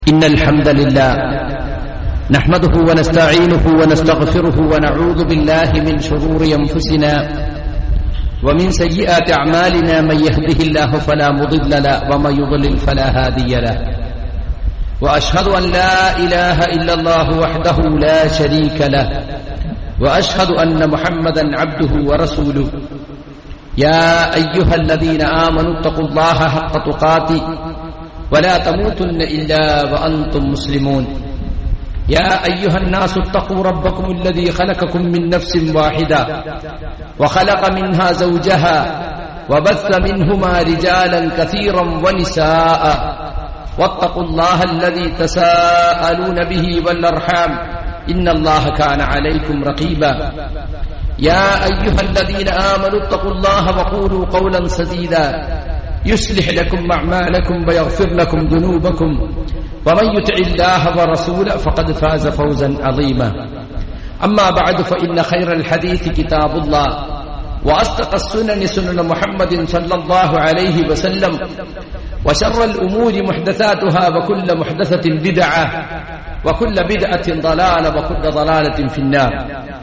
إن الحمد لله نحمده ونستعينه ونستغفره ونعوذ بالله من شرور أنفسنا ومن سيئات أعمالنا من يهده الله فلا مضل له ومن يضلل فلا هادي له وأشهد أن لا إله إلا الله وحده لا شريك له وأشهد أن محمدا عبده ورسوله يا أيها الذين آمنوا اتقوا الله حق تقاته ولا تموتن إلا وأنتم مسلمون يا أيها الناس اتقوا ربكم الذي خلقكم من نفس واحدة وخلق منها زوجها وبث منهما رجالا كثيرا ونساء واتقوا الله الذي تساءلون به والأرحام إن الله كان عليكم رقيبا يا أيها الذين آمنوا اتقوا الله وقولوا قولا سديدا يصلح لكم أعمالكم ويغفر لكم ذنوبكم ومن يطع الله ورسوله فقد فاز فوزا عظيما أما بعد فإن خير الحديث كتاب الله وأصدق السنن سنن محمد صلى الله عليه وسلم وشر الأمور محدثاتها وكل محدثة بدعة وكل بدعة ضلالة وكل ضلالة في النار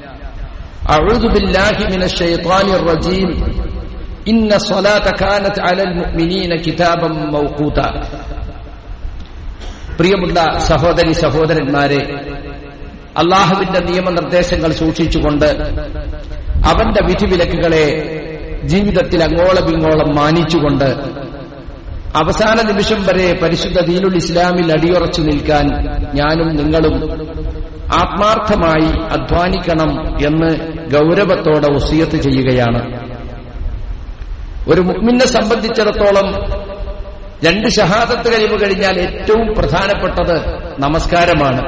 أعوذ بالله من الشيطان الرجيم إن الصلاة كانت على المؤمنين كتابا موقوتا പ്രിയമുള്ള സഹോദരി സഹോദരന്മാരെ അള്ളാഹുവിന്റെ നിയമനിർദ്ദേശങ്ങൾ സൂക്ഷിച്ചുകൊണ്ട് അവന്റെ വിധിവിലക്കുകളെ ജീവിതത്തിൽ അങ്ങോളം ഇങ്ങോളം മാനിച്ചുകൊണ്ട് അവസാന നിമിഷം വരെ പരിശുദ്ധ ദീനുൽ ഇസ്ലാമിൽ അടിയുറച്ചു നിൽക്കാൻ ഞാനും നിങ്ങളും ആത്മാർത്ഥമായി അധ്വാനിക്കണം എന്ന് ഗൗരവത്തോടെ ഒസിയത്ത് ചെയ്യുകയാണ് ഒരു മുഗ്മിനെ സംബന്ധിച്ചിടത്തോളം രണ്ട് ഷഹാദത്ത് കഴിവ് കഴിഞ്ഞാൽ ഏറ്റവും പ്രധാനപ്പെട്ടത് നമസ്കാരമാണ്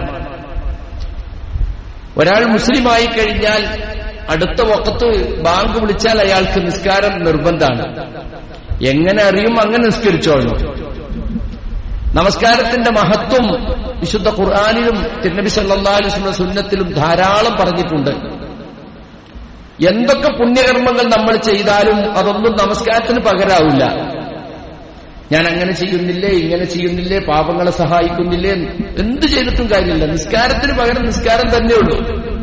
ഒരാൾ മുസ്ലിമായി കഴിഞ്ഞാൽ അടുത്ത വക്കത്ത് ബാങ്ക് വിളിച്ചാൽ അയാൾക്ക് നിസ്കാരം നിർബന്ധമാണ് എങ്ങനെ അറിയും അങ്ങനെ നിസ്കരിച്ചോളൂ നമസ്കാരത്തിന്റെ മഹത്വം വിശുദ്ധ ഖുർആാനിലും തിരുനബി സല്ലാസ്ലുള്ള സുന്നത്തിലും ധാരാളം പറഞ്ഞിട്ടുണ്ട് എന്തൊക്കെ പുണ്യകർമ്മങ്ങൾ നമ്മൾ ചെയ്താലും അതൊന്നും നമസ്കാരത്തിന് പകരാവില്ല ഞാൻ അങ്ങനെ ചെയ്യുന്നില്ലേ ഇങ്ങനെ ചെയ്യുന്നില്ലേ പാപങ്ങളെ സഹായിക്കുന്നില്ലേ എന്ത് ചെയ്തിട്ടും കാര്യമില്ല നിസ്കാരത്തിന് പകരം നിസ്കാരം തന്നെയുള്ളൂ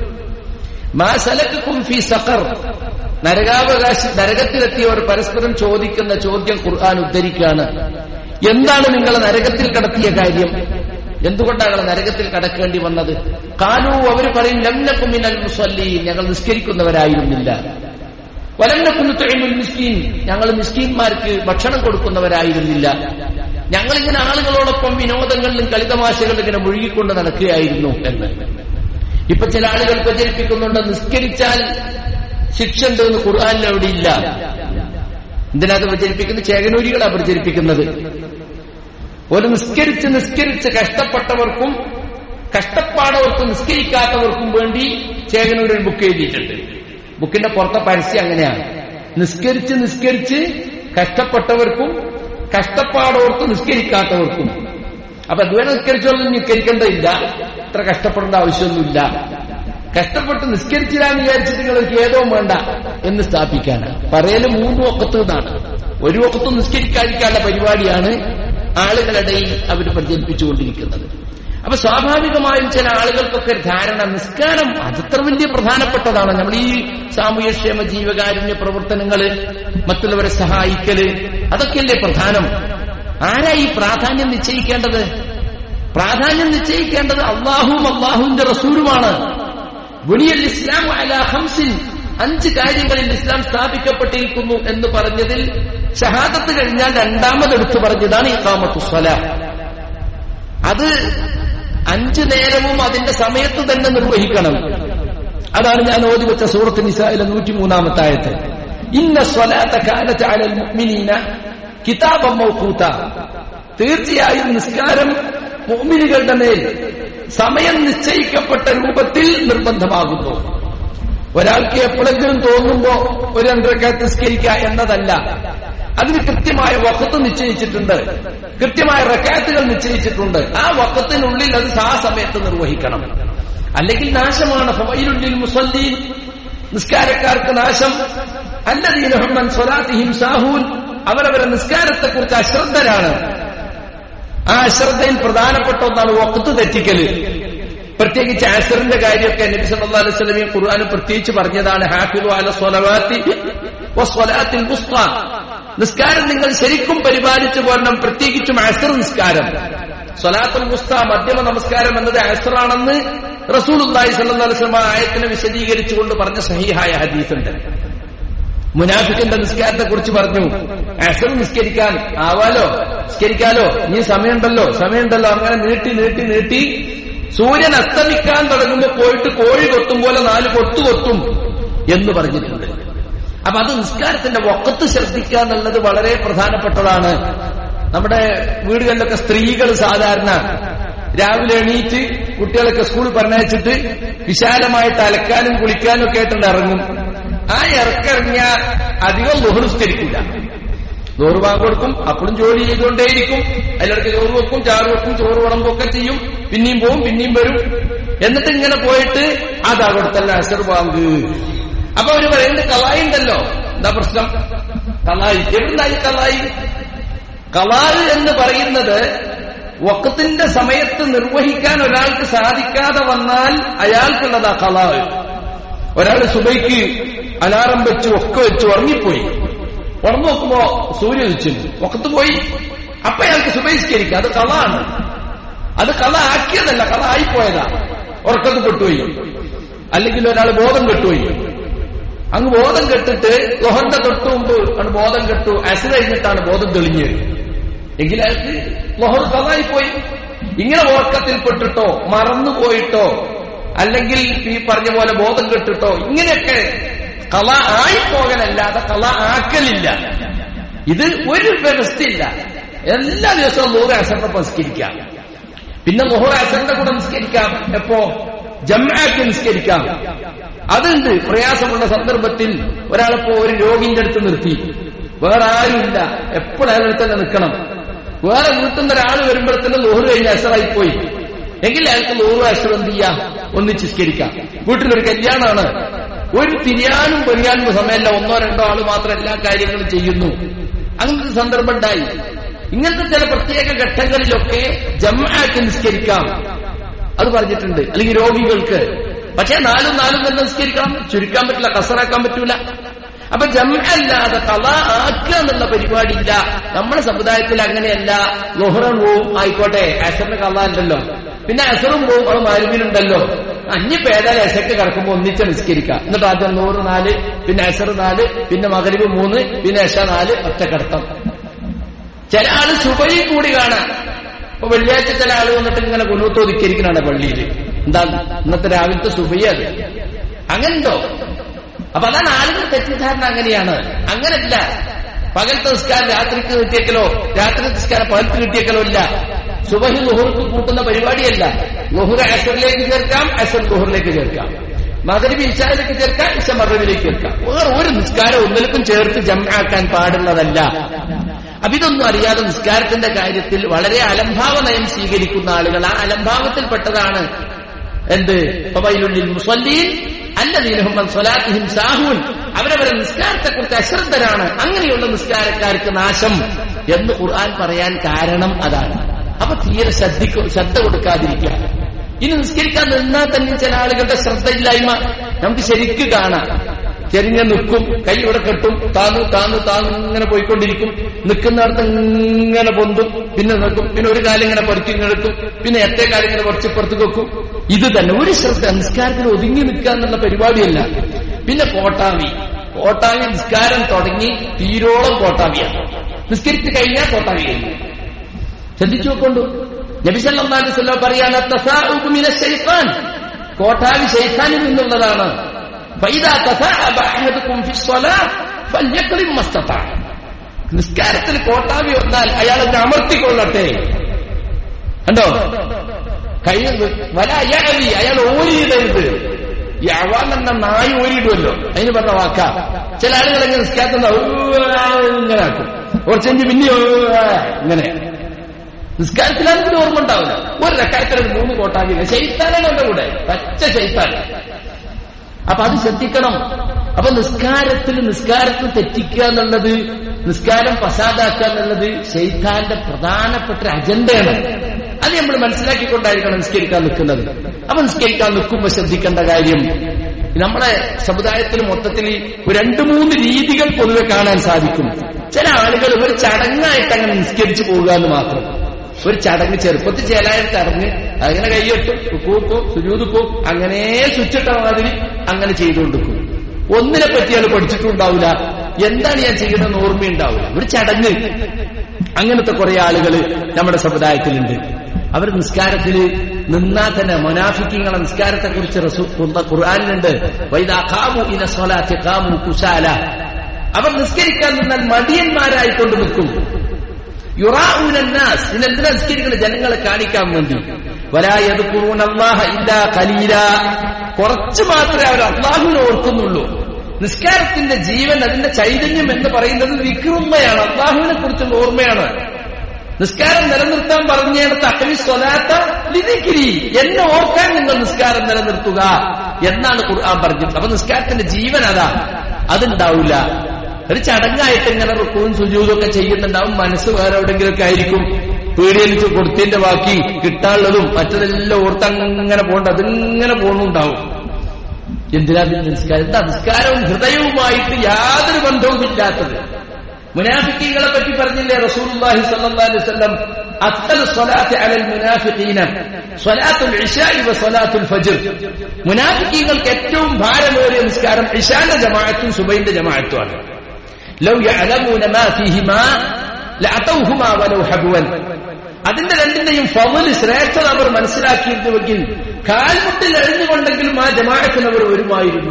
മാ സലക്കും ഫി സഖർ നരകാവകാശി നരകത്തിലെത്തിയവർ പരസ്പരം ചോദിക്കുന്ന ചോദ്യം ഖുർആൻ ഉദ്ധരിക്കുകയാണ് എന്താണ് നിങ്ങൾ നരകത്തിൽ കടത്തിയ കാര്യം എന്തുകൊണ്ടാണ് ഞങ്ങൾ നരകത്തിൽ കടക്കേണ്ടി വന്നത് കാലു അവർ പറയും ലംനക്കുമിനൽ മുസല്ലീൻ ഞങ്ങൾ നിസ്കരിക്കുന്നവരായിരുന്നില്ല വലന്നക്കുന്നുത്തഴിമുൽ മിസ്കീൻ ഞങ്ങൾ മിസ്കീന്മാർക്ക് ഭക്ഷണം കൊടുക്കുന്നവരായിരുന്നില്ല ഞങ്ങളിങ്ങനെ ആളുകളോടൊപ്പം വിനോദങ്ങളിലും കളിതമാശകളിലും ഇങ്ങനെ മുഴുകിക്കൊണ്ട് നടക്കുകയായിരുന്നു എന്ന് ഇപ്പൊ ചില ആളുകൾ പ്രചരിപ്പിക്കുന്നുണ്ട് നിസ്കരിച്ചാൽ ശിക്ഷ ഉണ്ട് എന്ന് ഖുർആാനിൽ അവിടെ ഇല്ല എന്തിനാത് പ്രചരിപ്പിക്കുന്നത് ചേകനൂരികളാണ് പ്രചരിപ്പിക്കുന്നത് ഒരു നിസ്കരിച്ച് നിസ്കരിച്ച് കഷ്ടപ്പെട്ടവർക്കും കഷ്ടപ്പാടവർക്കും നിസ്കരിക്കാത്തവർക്കും വേണ്ടി ചേകനൂരിൽ ബുക്ക് എഴുതിയിട്ടുണ്ട് ബുക്കിന്റെ പുറത്തെ പരസ്യം അങ്ങനെയാണ് നിസ്കരിച്ച് നിസ്കരിച്ച് കഷ്ടപ്പെട്ടവർക്കും കഷ്ടപ്പാടവർക്കും നിസ്കരിക്കാത്തവർക്കും അപ്പൊ അതുവരെ നിസ്കരിച്ചോളൂ നിസ്കരിക്കേണ്ടതില്ല ഇത്ര കഷ്ടപ്പെടേണ്ട ആവശ്യമൊന്നുമില്ല കഷ്ടപ്പെട്ട് നിസ്കരിച്ചില്ലാന്ന് വിചാരിച്ചിട്ട് നിങ്ങൾക്ക് ഏതോ വേണ്ട എന്ന് സ്ഥാപിക്കാനാണ് പറയല് മൂന്ന് ഒക്കത്ത് എന്നാണ് ഒരു ഒക്കത്തും നിസ്കരിക്കാതിരിക്കാനുള്ള പരിപാടിയാണ് ആളുകളുടെയിൽ അവർ പ്രചരിപ്പിച്ചുകൊണ്ടിരിക്കുന്നത് അപ്പൊ സ്വാഭാവികമായും ചില ആളുകൾക്കൊക്കെ ധാരണ നിസ്കാരം അതത്ര വലിയ പ്രധാനപ്പെട്ടതാണ് നമ്മൾ ഈ സാമൂഹ്യക്ഷേമ ജീവകാരുണ്യ പ്രവർത്തനങ്ങള് മറ്റുള്ളവരെ സഹായിക്കല് അതൊക്കെയല്ലേ പ്രധാനം ആരാ ഈ പ്രാധാന്യം നിശ്ചയിക്കേണ്ടത് പ്രാധാന്യം നിശ്ചയിക്കേണ്ടത് അള്ളാഹുവും അള്ളാഹുവിന്റെ റസൂലുമാണ് ബുനിയൽ ഇസ്ലാം അല ഹംസിൻ അഞ്ച് കാര്യങ്ങളിൽ ഇസ്ലാം സ്ഥാപിക്കപ്പെട്ടിരിക്കുന്നു എന്ന് പറഞ്ഞതിൽ ഷഹാദത്ത് കഴിഞ്ഞാൽ രണ്ടാമതെടുത്തു പറഞ്ഞതാണ് ഇഖാമത്തുസ്വല അത് അഞ്ചു നേരവും അതിന്റെ സമയത്ത് തന്നെ നിർവഹിക്കണം അതാണ് ഞാൻ ഓതി വെച്ച സൂറത്ത് നിസായിലെ നൂറ്റിമൂന്നാമത്തെ ആയത്ത് ഇന്ന സ്വലാത്ത കാലത്ത് അലൽ മുഅ്മിനീന കിതാബം മൗഖൂത തീർച്ചയായും നിസ്കാരം മുഅ്മിനുകളുടെ മേൽ സമയം നിശ്ചയിക്കപ്പെട്ട രൂപത്തിൽ നിർബന്ധമാകുന്നു ഒരാൾക്ക് എപ്പോഴെങ്കിലും തോന്നുമ്പോ ഒരു രണ്ടരക്കാലത്ത് നിസ്കരിക്കുക എന്നതല്ല അതിന് കൃത്യമായ വക്കത്ത് നിശ്ചയിച്ചിട്ടുണ്ട് കൃത്യമായ റക്കാത്തുകൾ നിശ്ചയിച്ചിട്ടുണ്ട് ആ വക്കത്തിനുള്ളിൽ അത് ആ സമയത്ത് നിർവഹിക്കണം അല്ലെങ്കിൽ നാശമാണ് ഫവൈലുള്ളിൽ മുസല്ലീൻ നിസ്കാരക്കാർക്ക് നാശം അല്ലദീനഹമ്മൻ സ്വലാത്തിഹിം സാഹൂൻ അവരവരെ നിസ്കാരത്തെക്കുറിച്ച് അശ്രദ്ധരാണ് ആ അശ്രദ്ധയിൽ പ്രധാനപ്പെട്ട ഒന്നാണ് വക്കത്ത് തെറ്റിക്കല് പ്രത്യേകിച്ച് ആസറിന്റെ കാര്യമൊക്കെ നബി സല്ലല്ലാഹു അലൈഹി വസല്ലമയും ഖുർആനും പ്രത്യേകിച്ച് പറഞ്ഞതാണ് ഹാഫിദു അല സ്വലവാത്തി വസ്വലാത്തിൽ വുസ്ത നിസ്കാരം നിങ്ങൾ ശരിക്കും പരിപാലിച്ചു പോരണം പ്രത്യേകിച്ചും അസർ നിസ്കാരം സ്വലാത്തുൽ മുസ്ത മധ്യമ നമസ്കാരം എന്നത് അസറാണെന്ന് റസൂലുള്ളാഹി സ്വല്ലല്ലാഹു അലൈഹി വസല്ലം ആയത്തിനെ വിശദീകരിച്ചുകൊണ്ട് പറഞ്ഞ സഹീഹായ ഹദീസുണ്ട് മുനാഫിക്കിന്റെ നിസ്കാരത്തെ കുറിച്ച് പറഞ്ഞു അസർ നിസ്കരിക്കാൻ ആവാലോ നിസ്കരിക്കാലോ ഇനി സമയമുണ്ടല്ലോ സമയമുണ്ടല്ലോ അങ്ങനെ നീട്ടി നീട്ടി നീട്ടി സൂര്യൻ അസ്തമിക്കാൻ തുടങ്ങുമ്പോൾ പോയിട്ട് കോഴി കൊത്തും പോലെ നാല് കൊത്തു കൊത്തും എന്ന് പറഞ്ഞിട്ടുണ്ട് അപ്പൊ അത് നിസ്കാരത്തിന്റെ വക്കത്ത് ശ്രദ്ധിക്കുക എന്നുള്ളത് വളരെ പ്രധാനപ്പെട്ടതാണ് നമ്മുടെ വീടുകളിലൊക്കെ സ്ത്രീകൾ സാധാരണ രാവിലെ എണീറ്റ് കുട്ടികളൊക്കെ സ്കൂളിൽ പറഞ്ഞയച്ചിട്ട് വിശാലമായിട്ട് അലക്കാനും കുളിക്കാനും ഒക്കെ ആയിട്ടുണ്ട് ഇറങ്ങും ആ ഇറക്കിറങ്ങിയ അധികം ബഹുനിസ്കരിക്കില്ല ചോറ് വാങ്ങി കൊടുക്കും അപ്പോഴും ജോലി ചെയ്തുകൊണ്ടേയിരിക്കും അതിലിടയ്ക്ക് ചോറ് വെക്കും ചാറ് വെക്കും ചോറ് വിളമ്പൊക്കെ ചെയ്യും പിന്നെയും പോവും പിന്നെയും വരും എന്നിട്ട് ഇങ്ങനെ പോയിട്ട് അതാ കൊടുത്തല്ല അസർ വാങ്ക് അപ്പൊ അവര് പറയുന്നത് കലായി ഉണ്ടല്ലോ എന്താ പ്രശ്നം കലായി എവിടുന്നായി കലായി കലാൽ എന്ന് പറയുന്നത് വക്കത്തിന്റെ സമയത്ത് നിർവഹിക്കാൻ ഒരാൾക്ക് സാധിക്കാതെ വന്നാൽ അയാൾക്കുള്ളതാ കലാവ് ഒരാൾ സുബൈക്ക് അലാറം വെച്ച് ഒക്കെ വെച്ച് ഉറങ്ങിപ്പോയി ഉറന്നു നോക്കുമ്പോ സൂര്യ ഉദിച്ചു ഒക്കത്ത് പോയി അപ്പൊ അയാൾക്ക് സുബൈസ്കരിക്കുക അത് കളാണ് അത് കള ആക്കിയതല്ല കള ആയിപ്പോയതാ ഉറക്കത്ത് പെട്ടുപോയി അല്ലെങ്കിൽ ഒരാൾ ബോധം കെട്ടുപോയി അങ്ങ് ബോധം കെട്ടിട്ട് ലൊഹന്റെ തൊട്ട് മുമ്പ് ആണ് ബോധം കെട്ടു അസ് കഴിഞ്ഞിട്ടാണ് ബോധം തെളിഞ്ഞത് എങ്കിൽ അയാൾക്ക് ലൊഹർ കളായിപ്പോയി ഇങ്ങനെ ഉറക്കത്തിൽപ്പെട്ടിട്ടോ മറന്നുപോയിട്ടോ അല്ലെങ്കിൽ ഈ പറഞ്ഞ പോലെ ബോധം കെട്ടിട്ടോ ഇങ്ങനെയൊക്കെ കള ആയിപ്പോകലല്ലാതെ കള ആക്കലില്ല ഇത് ഒരു വ്യവസ്ഥയില്ല എല്ലാ ദിവസവും നൂറ് അസറിനൊപ്പം നിസ്കരിക്കാം പിന്നെ നൂറ് അസറിന്റെ കൂടെ നിസ്കരിക്കാം എപ്പോ ജമ്മാക്കി നിസ്കരിക്കാം അതുണ്ട് പ്രയാസമുള്ള സന്ദർഭത്തിൽ ഒരാളിപ്പോ ഒരു രോഗിന്റെ അടുത്ത് നിർത്തി വേറെ ആരുമില്ല എപ്പോഴും അയാളുടെ തന്നെ നിൽക്കണം വേറെ വീട്ടിൽ നിന്ന് ഒരാൾ വരുമ്പോഴത്തേനും നൂറ് കഴിഞ്ഞ് അസറായി പോയി എങ്കിൽ അയാൾക്ക് നൂറ് അസർ എന്ത് ചെയ്യാം ഒന്നിച്ച് നിസ്കരിക്കാം വീട്ടിലൊരു കല്യാണമാണ് ഒരു തിരിയാനും പൊരിയാനും സമയമല്ല ഒന്നോ രണ്ടോ ആള് മാത്രം എല്ലാ കാര്യങ്ങളും ചെയ്യുന്നു അങ്ങനത്തെ സന്ദർഭം ഉണ്ടായി ഇങ്ങനത്തെ ചില പ്രത്യേക ഘട്ടങ്ങളിലൊക്കെ ജമ്മാക്കി നിസ്കരിക്കാം അത് പറഞ്ഞിട്ടുണ്ട് അല്ലെങ്കിൽ രോഗികൾക്ക് പക്ഷേ നാലും നാലും തന്നെ നിസ്കരിക്കണം ചുരുക്കാൻ പറ്റില്ല കസറാക്കാൻ പറ്റൂല അപ്പൊ ജമ്മല്ലാതെ കല ആക്കുക എന്നുള്ള പരിപാടിയില്ല നമ്മുടെ സമുദായത്തിൽ അങ്ങനെയല്ല ലൊഹറും പോവും ആയിക്കോട്ടെ അസറിന് കല ഉണ്ടല്ലോ പിന്നെ അസറും പോവും അത് മരുവിനുണ്ടല്ലോ അഞ്ഞ് പേതാൽ അസക്ക് കിടക്കുമ്പോ ഒന്നിച്ച് നിസ്കരിക്കാം എന്നിട്ട് ആദ്യം നൂറ് നാല് പിന്നെ അസർ നാല് പിന്നെ മകരിവ് മൂന്ന് പിന്നെ അശ നാല് ഒറ്റ കിടത്തം ചില ആള് സുബൈ കൂടി കാണാം ഇപ്പൊ വെള്ളിയാഴ്ച ചില ആള് വന്നിട്ട് ഇങ്ങനെ കുന്നൂത്തോദിക്കരിക്കണാണ് പള്ളിയിൽ എന്താ ഇന്നത്തെ രാവിലത്തെ സുബൈയത് അങ്ങനെന്തോ അപ്പൊ അതാണ് ആളുകൾ തെറ്റിദ്ധാരണ അങ്ങനെയാണ് അങ്ങനല്ല പകലത്തെ നിസ്കാരം രാത്രിക്ക് കിട്ടിയേക്കലോ രാത്രി നിസ്കാരം പകലത്ത് കിട്ടിയേക്കലോ ഇല്ല സുബഹി ലുഹുർക്ക് കൂട്ടുന്ന പരിപാടിയല്ല ലുഹുർ അസറിലേക്ക് ചേർക്കാം അസർ ലുഹറിലേക്ക് ചേർക്കാം മകരബി ഇഷായിലേക്ക് ചേർക്കാം ഇഷ മകരബിലേക്ക് ചേർക്കാം വേറെ ഒരു നിസ്കാരം ഒന്നിലേക്കും ചേർത്ത് ജമാക്കാൻ പാടുള്ളതല്ല അപ്പൊ ഇതൊന്നും അറിയാതെ നിസ്കാരത്തിന്റെ കാര്യത്തിൽ വളരെ അലംഭാവ നയം സ്വീകരിക്കുന്ന ആളുകൾ ആ അലംഭാവത്തിൽപ്പെട്ടതാണ് എന്ത് ഫവൈലുള്ളിൽ മുസല്ലീൻ അല്ലദീനഹും അൻ സ്വലാത്തിഹിം സാഹൂൻ അവരവരെ നിസ്കാരത്തെക്കുറിച്ച് അശ്രദ്ധരാണ് അങ്ങനെയുള്ള നിസ്കാരക്കാർക്ക് നാശം എന്ന് ഖുർആൻ പറയാൻ കാരണം അതാണ് അപ്പൊ തീരെ ശ്രദ്ധിക്കു ശ്രദ്ധ കൊടുക്കാതിരിക്കുക ഇനി നിസ്കരിക്കാൻ നിന്നാൽ തന്നെ ചില ആളുകളുടെ ശ്രദ്ധയില്ലായ്മ നമുക്ക് ശരിക്ക് കാണാം ചെരിഞ്ഞ നിൽക്കും കൈ ഇവിടെ കെട്ടും താന്നു താന്നു താന്നു ഇങ്ങനെ പോയിക്കൊണ്ടിരിക്കും നിൽക്കുന്നിടത്ത് ഇങ്ങനെ പൊന്തും പിന്നെ നിൽക്കും പിന്നെ ഒരു കാലം ഇങ്ങനെ പറിക്കും ഇങ്ങനെ എടുക്കും പിന്നെ എട്ടേ കാലം ഇങ്ങനെ കുറച്ചിപ്പുറത്ത് വെക്കും ഇത് തന്നെ ഒരു ശ്രദ്ധ നിസ്കാരത്തിൽ ഒതുങ്ങി നിൽക്കുക എന്നുള്ള പരിപാടിയല്ല പിന്നെ കോട്ടാവി കോട്ടാവി നിസ്കാരം തുടങ്ങി തീരോളം കോട്ടാവിയാണ് നിസ്കരിച്ച് കഴിഞ്ഞാൽ കോട്ടാവി കഴിഞ്ഞു ശ്രദ്ധിച്ചു നോക്കൊണ്ടു നബിസല്ലാസ്വല്ലോ പറയാണ് തസാഉബ് മിന ശൈത്താൻ കോട്ടാവി ശൈത്താനിൽ നിന്നുള്ളതാണ് فإذا تثاءب أحدكم في الصلاة فليكرم ما استطاع നിസ്കാരത്തിൽ കോട്ടാവി വന്നാൽ അയാൾ അതിനെ അമർത്തിക്കൊള്ളട്ടെ കണ്ടോ കൈ വല അയാളി അയാൾ ഓരിയിടരുത് ഈ അവാൻ എന്ന നായി ഓരിയിടുമല്ലോ അതിന് പറഞ്ഞ വാക്ക ചില ആളുകൾ ഇങ്ങനെ നിസ്കാരത്തിൽ ഇങ്ങനെ ആക്കും കുറച്ചെഞ്ച് പിന്നെ ഇങ്ങനെ നിസ്കാരത്തിലാണെങ്കിൽ ഓർമ്മ ഉണ്ടാവില്ല ഒരു റക്കായത്തിൽ മൂന്ന് കോട്ടാവില്ല ശൈത്താനാണ് എന്റെ കൂടെ പച്ച ശൈത്താൻ അപ്പൊ അത് ശ്രദ്ധിക്കണം അപ്പൊ നിസ്കാരത്തിൽ നിസ്കാരത്തിൽ തെറ്റിക്കുക എന്നുള്ളത് നിസ്കാരം പസാദാക്കുക എന്നുള്ളത് ശൈത്താന്റെ പ്രധാനപ്പെട്ട ഒരു അജണ്ടയാണ് അത് നമ്മൾ മനസ്സിലാക്കിക്കൊണ്ടായിരിക്കണം നിസ്കരിക്കാൻ നിൽക്കുന്നത് അപ്പൊ നിസ്കരിക്കാൻ നിൽക്കുമ്പോൾ ശ്രദ്ധിക്കേണ്ട കാര്യം നമ്മളെ സമുദായത്തിൽ മൊത്തത്തിൽ ഒരു രണ്ട് മൂന്ന് രീതികൾ പൊതുവെ കാണാൻ സാധിക്കും ചില ആളുകൾ ഒരു ചടങ്ങായിട്ട് അങ്ങനെ നിസ്കരിച്ചു പോകുക എന്ന് മാത്രം ഒരു ചടങ്ങ് ചെറുപ്പത്തിൽ ചേലായ ചടങ്ങ് അങ്ങനെ കൈയിട്ടു ഉപ്പൂപ്പും സുജൂതുപ്പും അങ്ങനെ സ്വിച്ചിട്ട മാതിരി അങ്ങനെ ചെയ്തുകൊണ്ടിരിക്കും ഒന്നിനെ പറ്റി അയാൾ പഠിച്ചിട്ടുണ്ടാവില്ല എന്താണ് ഞാൻ ചെയ്യുന്നതെന്ന് ഓർമ്മയുണ്ടാവില്ല ഒരു ചടങ്ങ് അങ്ങനത്തെ കുറെ ആളുകൾ നമ്മുടെ സമുദായത്തിലുണ്ട് അവർ നിസ്കാരത്തിൽ നിന്നാൽ തന്നെ മൊനാഫിക്കിങ്ങളെ നിസ്കാരത്തെ കുറിച്ച് ഖുർആാനിലുണ്ട് വൈദാഖാമു ഇന സ്വലാത്തി ഖാമു കുശാല അവർ നിസ്കരിക്കാൻ നിന്നാൽ മടിയന്മാരായിക്കൊണ്ട് നിൽക്കും യുറാഊനന്നാസ് ഇതിനെന്തിനാ നിസ്കരിക്കുന്നത് ജനങ്ങളെ കാണിക്കാൻ വേണ്ടി വരായതുകൂണല്ലാഹ ഇല്ല കലീല കുറച്ച് മാത്രമേ അവർ അള്ളാഹുവിനെ ഓർക്കുന്നുള്ളൂ നിസ്കാരത്തിന്റെ ജീവൻ അതിന്റെ ചൈതന്യം എന്ന് പറയുന്നത് വിക്രുമ്മയാണ് അള്ളാഹുവിനെ കുറിച്ചുള്ള ഓർമ്മയാണ് നിസ്കാരം നിലനിർത്താൻ പറഞ്ഞിടത്ത് അക്കലി സ്വലാത്ത ലിതിക്കിരി എന്നെ ഓർക്കാൻ നിങ്ങൾ നിസ്കാരം നിലനിർത്തുക എന്നാണ് ഖുർആൻ പറഞ്ഞത് അപ്പൊ നിസ്കാരത്തിന്റെ ജീവൻ അതാ അതുണ്ടാവില്ല ഒരു ചടങ്ങായിട്ട് ഇങ്ങനെ റുക്കവും സുജൂതൊക്കെ ചെയ്യുന്നുണ്ടാവും മനസ്സ് വേറെ എവിടെങ്കിലൊക്കെ ആയിരിക്കും പീടിയലിച്ച് കൊടുത്തതിന്റെ ബാക്കി കിട്ടാനുള്ളതും മറ്റതെല്ലാം ഓർത്തങ്ങനെ പോകണ്ട അതിങ്ങനെ പോകണുണ്ടാവും എന്തിനാ നിസ്കാരം എന്താ നിസ്കാരവും ഹൃദയവുമായിട്ട് യാതൊരു ബന്ധവുമില്ലാത്തത് മുനാഫിക്കീങ്ങളെ പറ്റി പറഞ്ഞില്ലേ റസൂലുള്ളാഹി സ്വല്ലല്ലാഹു അലൈഹി വസല്ലം അഫ്ദൽ സ്വലാത്ത് അലൽ മുനാഫിഖീന സ്വലാത്തുൽ ഇശാഇ വ സ്വലാത്തുൽ ഫജ്ർ മുനാഫിക്കീങ്ങൾക്ക് ഏറ്റവും ഭാരമേറിയ നിസ്കാരം ഇശാന്റെ ജമാഅത്തും സുബൈന്റെ ജമാഅത്തുമാണ് ലൗ യഅലമൂന മാ ഫീഹിമാ ലഅതൗഹുമാ വലൗ ഹബ്വൻ അതിന്റെ രണ്ടിന്റെയും ഫവല് ശ്രേഷ്ഠത അവർ മനസ്സിലാക്കിയിരുന്നുവെങ്കിൽ കാൽമുട്ടിൽ എഴുന്നുകൊണ്ടെങ്കിലും ആ ജമാഅത്തിന് അവർ വരുമായിരുന്നു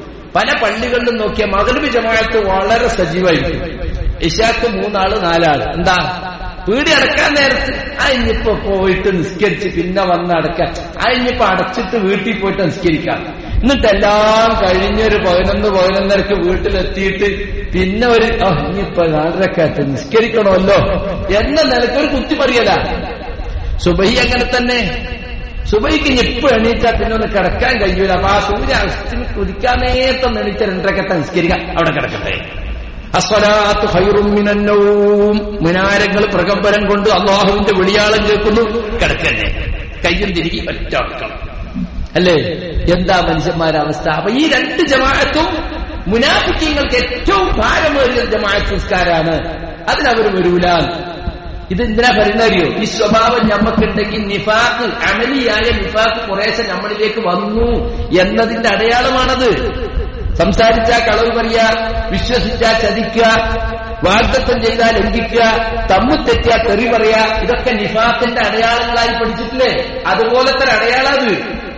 പല പള്ളികളിലും നോക്കിയ മകരബി ജമാഅത്ത് വളരെ സജീവമായിരിക്കും ഇഷാക്ക് മൂന്നാള് നാലാള് എന്താ വീടി അടക്കാൻ നേരത്ത് അയിഞ്ഞിപ്പോ പോയിട്ട് നിസ്കരിച്ച് പിന്നെ വന്ന് അടക്കാൻ അയിഞ്ഞിപ്പോ അടച്ചിട്ട് വീട്ടിൽ പോയിട്ട് നിസ്കരിക്കാം എന്നിട്ടെല്ലാം കഴിഞ്ഞൊരു പതിനൊന്ന് പതിനൊന്നരക്ക് വീട്ടിലെത്തിയിട്ട് പിന്നെ ഒരു ഇനിയിപ്പോ നാലരക്കാറ്റ് നിസ്കരിക്കണമല്ലോ എന്ന നിലക്ക് ഒരു കുത്തി പറയല സുബഹി അങ്ങനെ തന്നെ സുബൈക്ക് ഇപ്പൊ എണീറ്റാ പിന്നെ ഒന്ന് കിടക്കാൻ കഴിയൂല അപ്പൊ ആ സൂര്യ അസ്തിന് കുതിക്കാൻ നേരത്തെ എണീറ്റ രണ്ടരക്കത്തെ നിസ്കരിക്കാം അവിടെ കിടക്കട്ടെ അസ്വലാത്ത് ഹൈറുമിനന്നവും മുനാരങ്ങൾ പ്രകമ്പനം കൊണ്ട് അള്ളാഹുവിന്റെ വെളിയാളം കേൾക്കുന്നു കിടക്കന്നെ കയ്യും തിരികെ ഒറ്റ ഉറക്കണം അല്ലേ എന്താ മനുഷ്യന്മാരുടെ അവസ്ഥ അപ്പൊ ഈ രണ്ട് ജമാഅത്തും മുനാഫിക്കങ്ങൾക്ക് ഏറ്റവും ഭാരമേറിയ ജമാഅത്ത് സംസ്കാരാണ് അതിനവർ വരൂല ഇത് എന്തിനാ പറയുന്നറിയോ ഈ സ്വഭാവം ഞമ്മക്കുണ്ടെങ്കിൽ നിഫാക്ക് അമലിയായ നിഫാക്ക് കുറേശ്ശെ നമ്മളിലേക്ക് വന്നു എന്നതിന്റെ അടയാളമാണത് സംസാരിച്ച കളവ് പറയാ വിശ്വസിച്ച ചതിക്കുക വാഗ്ദത്വം ചെയ്താൽ ലംഘിക്കുക തമ്മു തെറ്റിയ തെറി പറയാ ഇതൊക്കെ നിഫാത്തിന്റെ അടയാളങ്ങളായി പഠിച്ചിട്ടില്ലേ അതുപോലത്തെ ഒരു അടയാളം അത്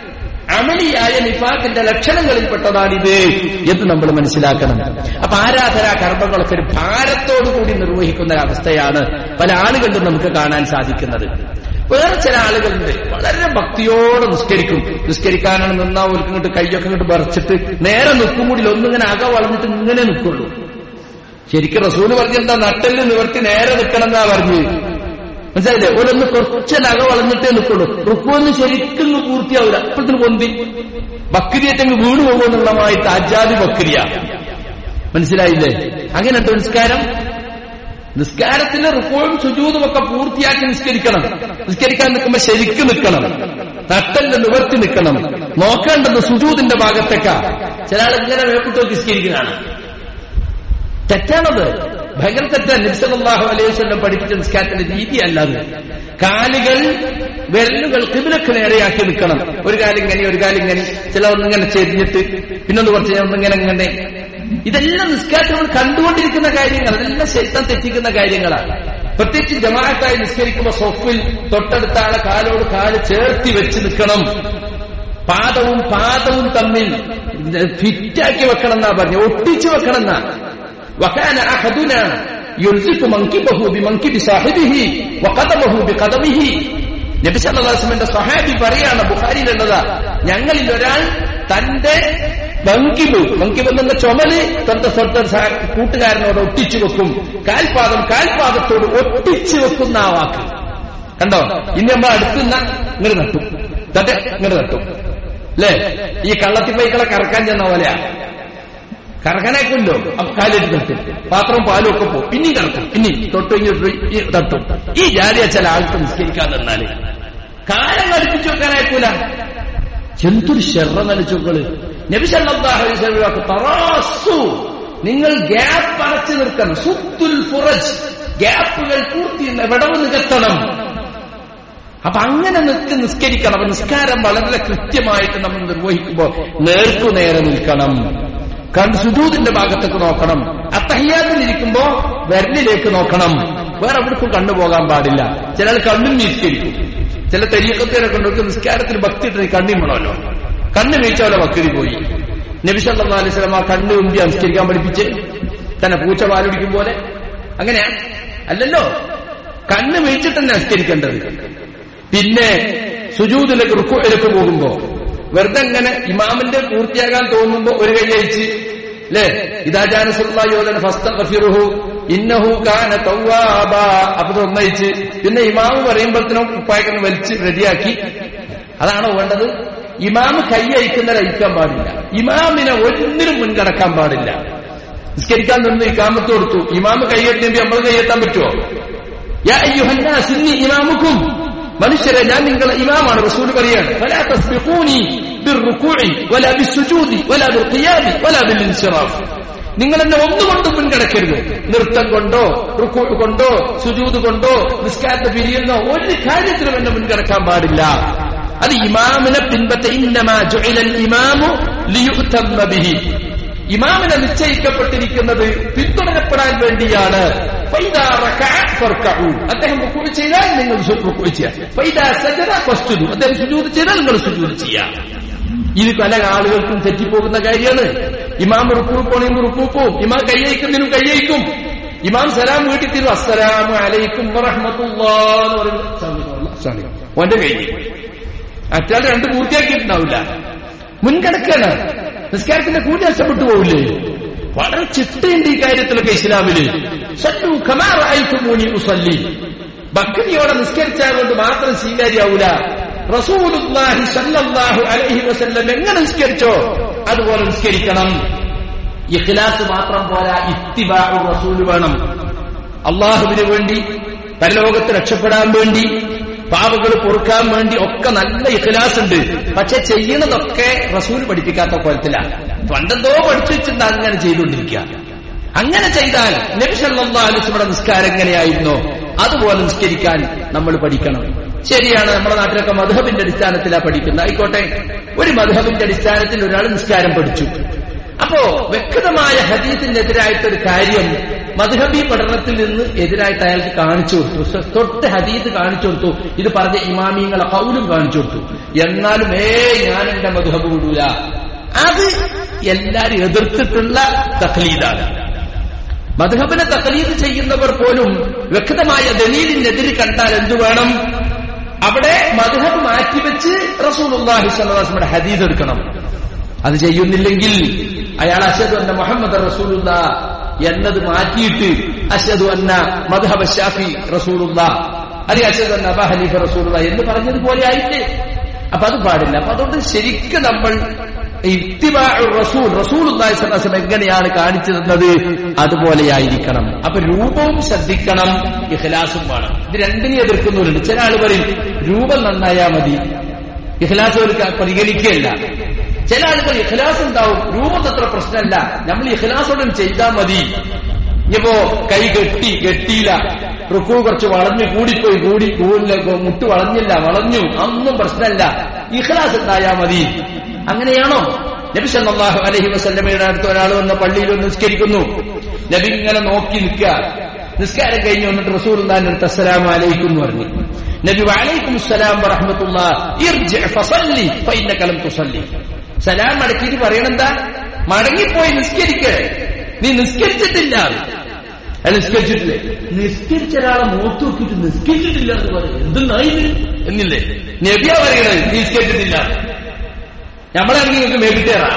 അമലിയായ നിഫാത്തിന്റെ ലക്ഷണങ്ങളിൽപ്പെട്ടതാണിത് എന്ന് നമ്മൾ മനസ്സിലാക്കണം അപ്പൊ ആരാധനാ കർമ്മങ്ങളൊക്കെ ഒരു ഭാരത്തോടുകൂടി നിർവഹിക്കുന്ന അവസ്ഥയാണ് പല ആളുകളിലും നമുക്ക് കാണാൻ സാധിക്കുന്നത് വേറെ ചില ആളുകളുണ്ട് വളരെ ഭക്തിയോടെ നിസ്കരിക്കും നിസ്കരിക്കാനാണ് നിന്നാ ഓർക്ക് ഇങ്ങോട്ട് കൈയൊക്കെ ഇങ്ങോട്ട് പറിച്ചിട്ട് നേരെ നിൽക്കും കൂടി ഒന്നിങ്ങനെ അക വളർന്നിട്ട് ഇങ്ങനെ നിൽക്കുള്ളൂ ശരിക്കും റസൂല് പറഞ്ഞെന്താ നട്ടല് നിവർത്തി നേരെ നിൽക്കണം എന്നാ പറഞ്ഞു മനസ്സിലായില്ലേ ഓരോന്ന് കുറച്ച് നഗ വളർന്നിട്ടേ നിൽക്കുള്ളൂ റുക്കുവൊന്നും ശരിക്കും പൂർത്തിയാവില്ല അപ്പോഴത്തിന് പൊന്തി ബക്രിയേറ്റങ്ങ് വീണു പോകുമെന്നുള്ളമായിട്ട് അജാതി ബക്രിയ മനസ്സിലായില്ലേ അങ്ങനെയുണ്ട് നിസ്കാരം നിസ്കാരത്തിന്റെ റുക്കോയും സുജൂതും ഒക്കെ പൂർത്തിയാക്കി നിസ്കരിക്കണം നിസ്കരിക്കാൻ നിൽക്കുമ്പോ ശരിക്കും നിൽക്കണം നട്ടലിന്റെ നിവർത്തി നിൽക്കണം നോക്കേണ്ടത് സുജൂതിന്റെ ഭാഗത്തേക്കാ ചില ആൾ ഇങ്ങനെ വേപ്പിട്ട് നോക്കി നിസ്കരിക്കുന്നതാണ് തെറ്റാണത് ഭയങ്കര തെറ്റാണ് നിബ്സലാഹു അലൈഹി വസല്ലം പഠിപ്പിച്ച നിസ്കാരത്തിന്റെ രീതി അല്ലാതെ കാലുകൾ വിരലുകൾ കിബിലക്ക് നേരെയാക്കി നിൽക്കണം ഒരു കാലിങ്ങനെ ഒരു കാലിങ്ങനെ ചില ഒന്നിങ്ങനെ ചെരിഞ്ഞിട്ട് പിന്നൊന്ന് കുറച്ച് ഒന്നിങ്ങനെ ഇങ്ങനെ ഇതെല്ലാം നിസ്കാരത്തിൽ നമ്മൾ കണ്ടുകൊണ്ടിരിക്കുന്ന കാര്യങ്ങൾ അതെല്ലാം ശൈത്താൻ തെറ്റിക്കുന്ന കാര്യങ്ങളാണ് പ്രത്യേകിച്ച് ജമാഅത്തായി നിസ്കരിക്കുമ്പോൾ സൊഫിൽ തൊട്ടടുത്താളെ കാലോട് കാല് ചേർത്തി വെച്ച് നിൽക്കണം പാദവും പാദവും തമ്മിൽ ഫിറ്റാക്കി വെക്കണം എന്നാ പറഞ്ഞു ഒട്ടിച്ചു വെക്കണം എന്നാ وكان أحدنا يلزق منكبه بمنكب صاحبه وقدمه بقدمه നബി സല്ലാസ്മിന്റെ സഹാബി പറയാണ് ബുഖാരിയിലുള്ളതാ ഞങ്ങളിൽ ഒരാൾ തന്റെ മങ്കിബ് മങ്കിബ് എന്ന ചുമല് തന്റെ സ്വന്തം കൂട്ടുകാരനോട് ഒട്ടിച്ചു വെക്കും കാൽപാദം കാൽപാദത്തോട് ഒട്ടിച്ചു വെക്കുന്ന ആ വാക്ക് കണ്ടോ ഇനി നമ്മൾ അടുത്തുന്ന ഇങ്ങനെ നട്ടു തന്റെ ഇങ്ങനെ നട്ടു അല്ലേ ഈ കള്ളത്തിപ്പൈക്കളെ കറക്കാൻ ചെന്ന പോലെയാ കറങ്ങനാക്കുമല്ലോ അപ്പൊ കാലിട്ട് നിർത്തും പാത്രവും പാലും ഒക്കെ പോകും പിന്നെയും കറക്കും പിന്നെയും തൊട്ട് ഇങ്ങോട്ട് തട്ടും ഈ ജാതിയ ചില ആൾക്ക് നിസ്കരിക്കാൻ നിന്നാല് കാലം കളിപ്പിച്ചു വെക്കാനായിക്കൂല എന്തൊരു ശെറ നലിച്ചോക്കള് നബിസല്ലാഹു തറാസു നിങ്ങൾ ഗ്യാപ്പ് അടച്ചു നിൽക്കണം സുത്തുൽ ഫുറജ് ഗ്യാപ്പുകൾ പൂർത്തി വിടവ് നികത്തണം അപ്പൊ അങ്ങനെ നിൽക്ക് നിസ്കരിക്കണം അപ്പൊ നിസ്കാരം വളരെ കൃത്യമായിട്ട് നമ്മൾ നിർവഹിക്കുമ്പോ നേർക്കു നേരെ നിൽക്കണം കണ്ട് സുജൂതിന്റെ ഭാഗത്തേക്ക് നോക്കണം അത്തഹ്യാത്തിലിരിക്കുമ്പോ വിരലിലേക്ക് നോക്കണം വേറെ എവിടേക്കും കണ്ണു പോകാൻ പാടില്ല ചിലർ കണ്ണും നിസ്കരിക്കും ചില തെരീക്കത്തിനെ കൊണ്ടൊക്കെ നിസ്കാരത്തിൽ ഭക്തി ഇട്ട് കണ്ണി വേണമല്ലോ കണ്ണ് വീഴ്ച ഭക്തി പോയി നബിസല്ലാ അലൈഹി സ്വലം ആ കണ്ണ് ഉമ്പി അനുസ്കരിക്കാൻ പഠിപ്പിച്ച് തന്നെ പൂച്ച പാലുടിക്കും പോലെ അങ്ങനെയാ അല്ലല്ലോ കണ്ണ് വീഴ്ചിട്ട് തന്നെ അനുസ്കരിക്കേണ്ടത് പിന്നെ സുജൂദിലേക്ക് റുക്കുയിലേക്ക് പോകുമ്പോ വെറുതെ ഇങ്ങനെ ഇമാമിന്റെ പൂർത്തിയാകാൻ തോന്നുമ്പോ ഒരു കൈ അയച്ച് അല്ലേ ഇതാചാരസുല്ലായോധന ഫസ്തഫിറുഹു ഇന്നഹു കാന തൗവാബ അപ്പൊ തൊന്നയിച്ച് പിന്നെ ഇമാമ് പറയുമ്പോഴത്തേനും ഉപ്പായക്കന്ന് വലിച്ച് റെഡിയാക്കി അതാണോ വേണ്ടത് ഇമാമ് കൈ അയക്കുന്നവരെ അയക്കാൻ പാടില്ല ഇമാമിനെ ഒന്നിനും മുൻകടക്കാൻ പാടില്ല നിസ്കരിക്കാൻ നിന്ന് ഇക്കാമത്ത് കൊടുത്തു ഇമാമ് കൈയെത്തിയപ്പോ നമ്മൾ കൈയെത്താൻ പറ്റുമോ യാ അയ്യുഹന്നാസ് ഇന്നി ഇമാമുക്കും മനുഷ്യരെ ഞാൻ നിങ്ങളെ ഇമാമാണ് റസൂൽ പറയാണ് فلا تسبقوني بالركوع ولا بالسجود ولا بالقيام ولا بالانصراف നിങ്ങൾ എന്നെ ഒന്നുകൊണ്ടും മുൻകടക്കരുത് നൃത്തം കൊണ്ടോ റുക്കു കൊണ്ടോ സുജൂത് കൊണ്ടോ നിസ്കാരത്തെ പിരിയുന്നോ ഒരു കാര്യത്തിലും എന്നെ മുൻകടക്കാൻ പാടില്ല അത് ഇമാമിനെ പിൻപറ്റ ഇന്നമാ ജുഇലൽ ഇമാമു ലിയുതമ്മ ബിഹി ഇമാമിനെ നിശ്ചയിക്കപ്പെട്ടിരിക്കുന്നത് പിന്തുടരപ്പെടാൻ വേണ്ടിയാണ് ഫൈദാ റകഅ ഫർകഉ. അദ്ദേഹം റുക്കു ചെയ്താൽ നിങ്ങൾ റുക്കു ചെയ്യുക ഫൈദാ സജദ ഫസ്ജുദു. അദ്ദേഹം സുജൂദ് ചെയ്താൽ നിങ്ങൾ സുജൂദ് ചെയ്യുക ഇത് പല ആളുകൾക്കും തെറ്റിപ്പോകുന്ന കാര്യമാണ് ഇമാം റുക്കു പോണെങ്കിൽ റുക്കു പോവും ഇമാം കയ്യയക്കുന്നതിനും കയ്യയിക്കും ഇമാം സലാം വീട്ടിൽ തരും അസ്സലാമു അലൈക്കും വറഹ്മത്തുള്ളാ എന്ന് പറയുന്നത് ഓന്റെ കയ്യിൽ മറ്റാൾ രണ്ട് പൂർത്തിയാക്കിയിട്ടുണ്ടാവില്ല മുൻകടക്കാണ് നിസ്കാരത്തിന്റെ കൂടി നഷ്ടപ്പെട്ടു പോവില്ലേ വളരെ ചിട്ടയുണ്ട് ഈ കാര്യത്തിലൊക്കെ ഇസ്ലാമില് സല്ലു കമാ റഅയ്തുമൂനി ഉസല്ലി ഭക്തിയോടെ നിസ്കരിച്ചാൽ കൊണ്ട് മാത്രം സ്വീകാര്യാവൂല റസൂലുള്ളാഹി സല്ലല്ലാഹു അലൈഹി വസല്ലം എങ്ങനെ നിസ്കരിച്ചോ അതുപോലെ നിസ്കരിക്കണം ഇഖ്ലാസ് മാത്രം പോരാ ഇത്തിബാഉ റസൂൽ വേണം അള്ളാഹുവിന് വേണ്ടി പരലോകത്ത് രക്ഷപ്പെടാൻ വേണ്ടി പാവകൾ പൊറുക്കാൻ വേണ്ടി ഒക്കെ നല്ല ഇഖ്ലാസ് ഉണ്ട് പക്ഷെ ചെയ്യണതൊക്കെ റസൂൽ പഠിപ്പിക്കാത്ത കോലത്തിലാണ് പണ്ടെന്തോ പഠിച്ചു വെച്ചിട്ട് അങ്ങനെ ചെയ്തുകൊണ്ടിരിക്കുക അങ്ങനെ ചെയ്താൽ നബി സല്ലല്ലാഹു അലൈഹി വസല്ലം നിസ്കാരം എങ്ങനെയായിരുന്നോ അതുപോലെ നിസ്കരിക്കാൻ നമ്മൾ പഠിക്കണം ശരിയാണ് നമ്മുടെ നാട്ടിലൊക്കെ മധുഹബിന്റെ അടിസ്ഥാനത്തിലാണ് പഠിക്കുന്നത് ആയിക്കോട്ടെ ഒരു മധുഹബിന്റെ അടിസ്ഥാനത്തിൽ ഒരാൾ നിസ്കാരം പഠിച്ചു അപ്പോ വ്യക്തമായ ഹദീസിനെതിരായിട്ടൊരു കാര്യം മധുഹബി പഠനത്തിൽ നിന്ന് എതിരായിട്ട് അയാൾക്ക് കാണിച്ചു കൊടുത്തു തൊട്ട് ഹദീസ് കാണിച്ചു കൊടുത്തു ഇത് പറഞ്ഞ ഇമാമിങ്ങളെ പൗലും കാണിച്ചു കൊടുത്തു എന്നാലും ഏ ഞാൻ എന്റെ മധുഹബ് വിടൂല അത് എല്ലാരും എതിർത്തിട്ടുള്ള തഖലീദാണ് മധുഹബിനെ തഖലീദ് ചെയ്യുന്നവർ പോലും വ്യക്തമായ ദലീലിനെതിരെ കണ്ടാൽ എന്തു വേണം അവിടെ മധുഹബ് മാറ്റിവെച്ച് റസൂലുള്ളാഹി സ്വല്ലല്ലാഹു അലൈഹി വസല്ലം ഹദീസ് എടുക്കണം അത് ചെയ്യുന്നില്ലെങ്കിൽ അയാൾ അഷദു അന്ന മുഹമ്മദ് റസൂലുള്ള എന്നത് മാറ്റിയിട്ട് അഷദു അന്ന മദ്ഹബ ഷാഫി റസൂലുള്ള അല്ലെ അഷദു അന്ന അബ ഹനീഫ റസൂലുള്ള എന്ന് പറഞ്ഞതുപോലെ ആയില്ലേ അപ്പൊ അത് പാടില്ല അപ്പൊ അതുകൊണ്ട് ശരിക്കും നമ്മൾ ഇത്തിബാഉ റസൂൽ റസൂൽ സ്വലം എങ്ങനെയാണ് കാണിച്ചു തന്നത് അതുപോലെയായിരിക്കണം അപ്പൊ രൂപവും ശ്രദ്ധിക്കണം ഇഖ്ലാസും വേണം ഇത് രണ്ടിനെ എതിർക്കുന്നവരുണ്ട് ചില ആൾ പറയും രൂപം നന്നായാ മതി ഇഖ്ലാസ് ഒരു പരിഗണിക്കുകയല്ല ചില ആളുകൾ ഇഖ്ലാസ് ഉണ്ടാവും രൂപം അത്ര പ്രശ്നമല്ല നമ്മൾ ഇഖ്ലാസോടും ചെയ്താൽ മതി ഇനിയിപ്പോ കൈ കെട്ടി കെട്ടിയില്ല റുക്കു കുറച്ച് വളഞ്ഞു കൂടിപ്പോയി കൂടി കൂടില്ല മുട്ട് വളഞ്ഞില്ല വളഞ്ഞു അതൊന്നും പ്രശ്നമല്ല ഇഖ്ലാസ് ഉണ്ടായാൽ മതി അങ്ങനെയാണോ നബി സല്ലല്ലാഹു അലൈഹി വസല്ലമയുടെ അടുത്ത് ഒരാൾ വന്ന പള്ളിയിൽ ഒന്ന് നിസ്കരിക്കുന്നു നബി ഇങ്ങനെ നോക്കി നിൽക്കുക നിസ്കാരം കഴിഞ്ഞ് വന്നിട്ട് റസൂൽ അടുത്ത് അസ്സലാമു അലൈക്കും എന്ന് പറഞ്ഞു നബി വലൈക്കും സലാം വറഹ്മത്തുള്ളാ ഇർജി ഫസല്ലി ഫഇന്നക ലം തുസല്ലി സലാം മടക്കിയിട്ട് പറയണെന്താ മടങ്ങിപ്പോയി നിസ്കരിക്കേ നീ നിസ്കരിച്ചിട്ടില്ല അയാൾ നിസ്കരിച്ചിട്ടില്ലേ നിസ്കരിച്ച ഒരാളെ മുഖത്ത് നോക്കിയിട്ട് നിസ്കരിച്ചിട്ടില്ല എന്ന് പറയും എന്തെന്നായി എന്നില്ലേ നബിയാ പറയണത് നീ നിസ്കരിച്ചിട്ടില്ല നമ്മളാണെങ്കിൽ നിങ്ങൾക്ക് മേടിച്ചേറാം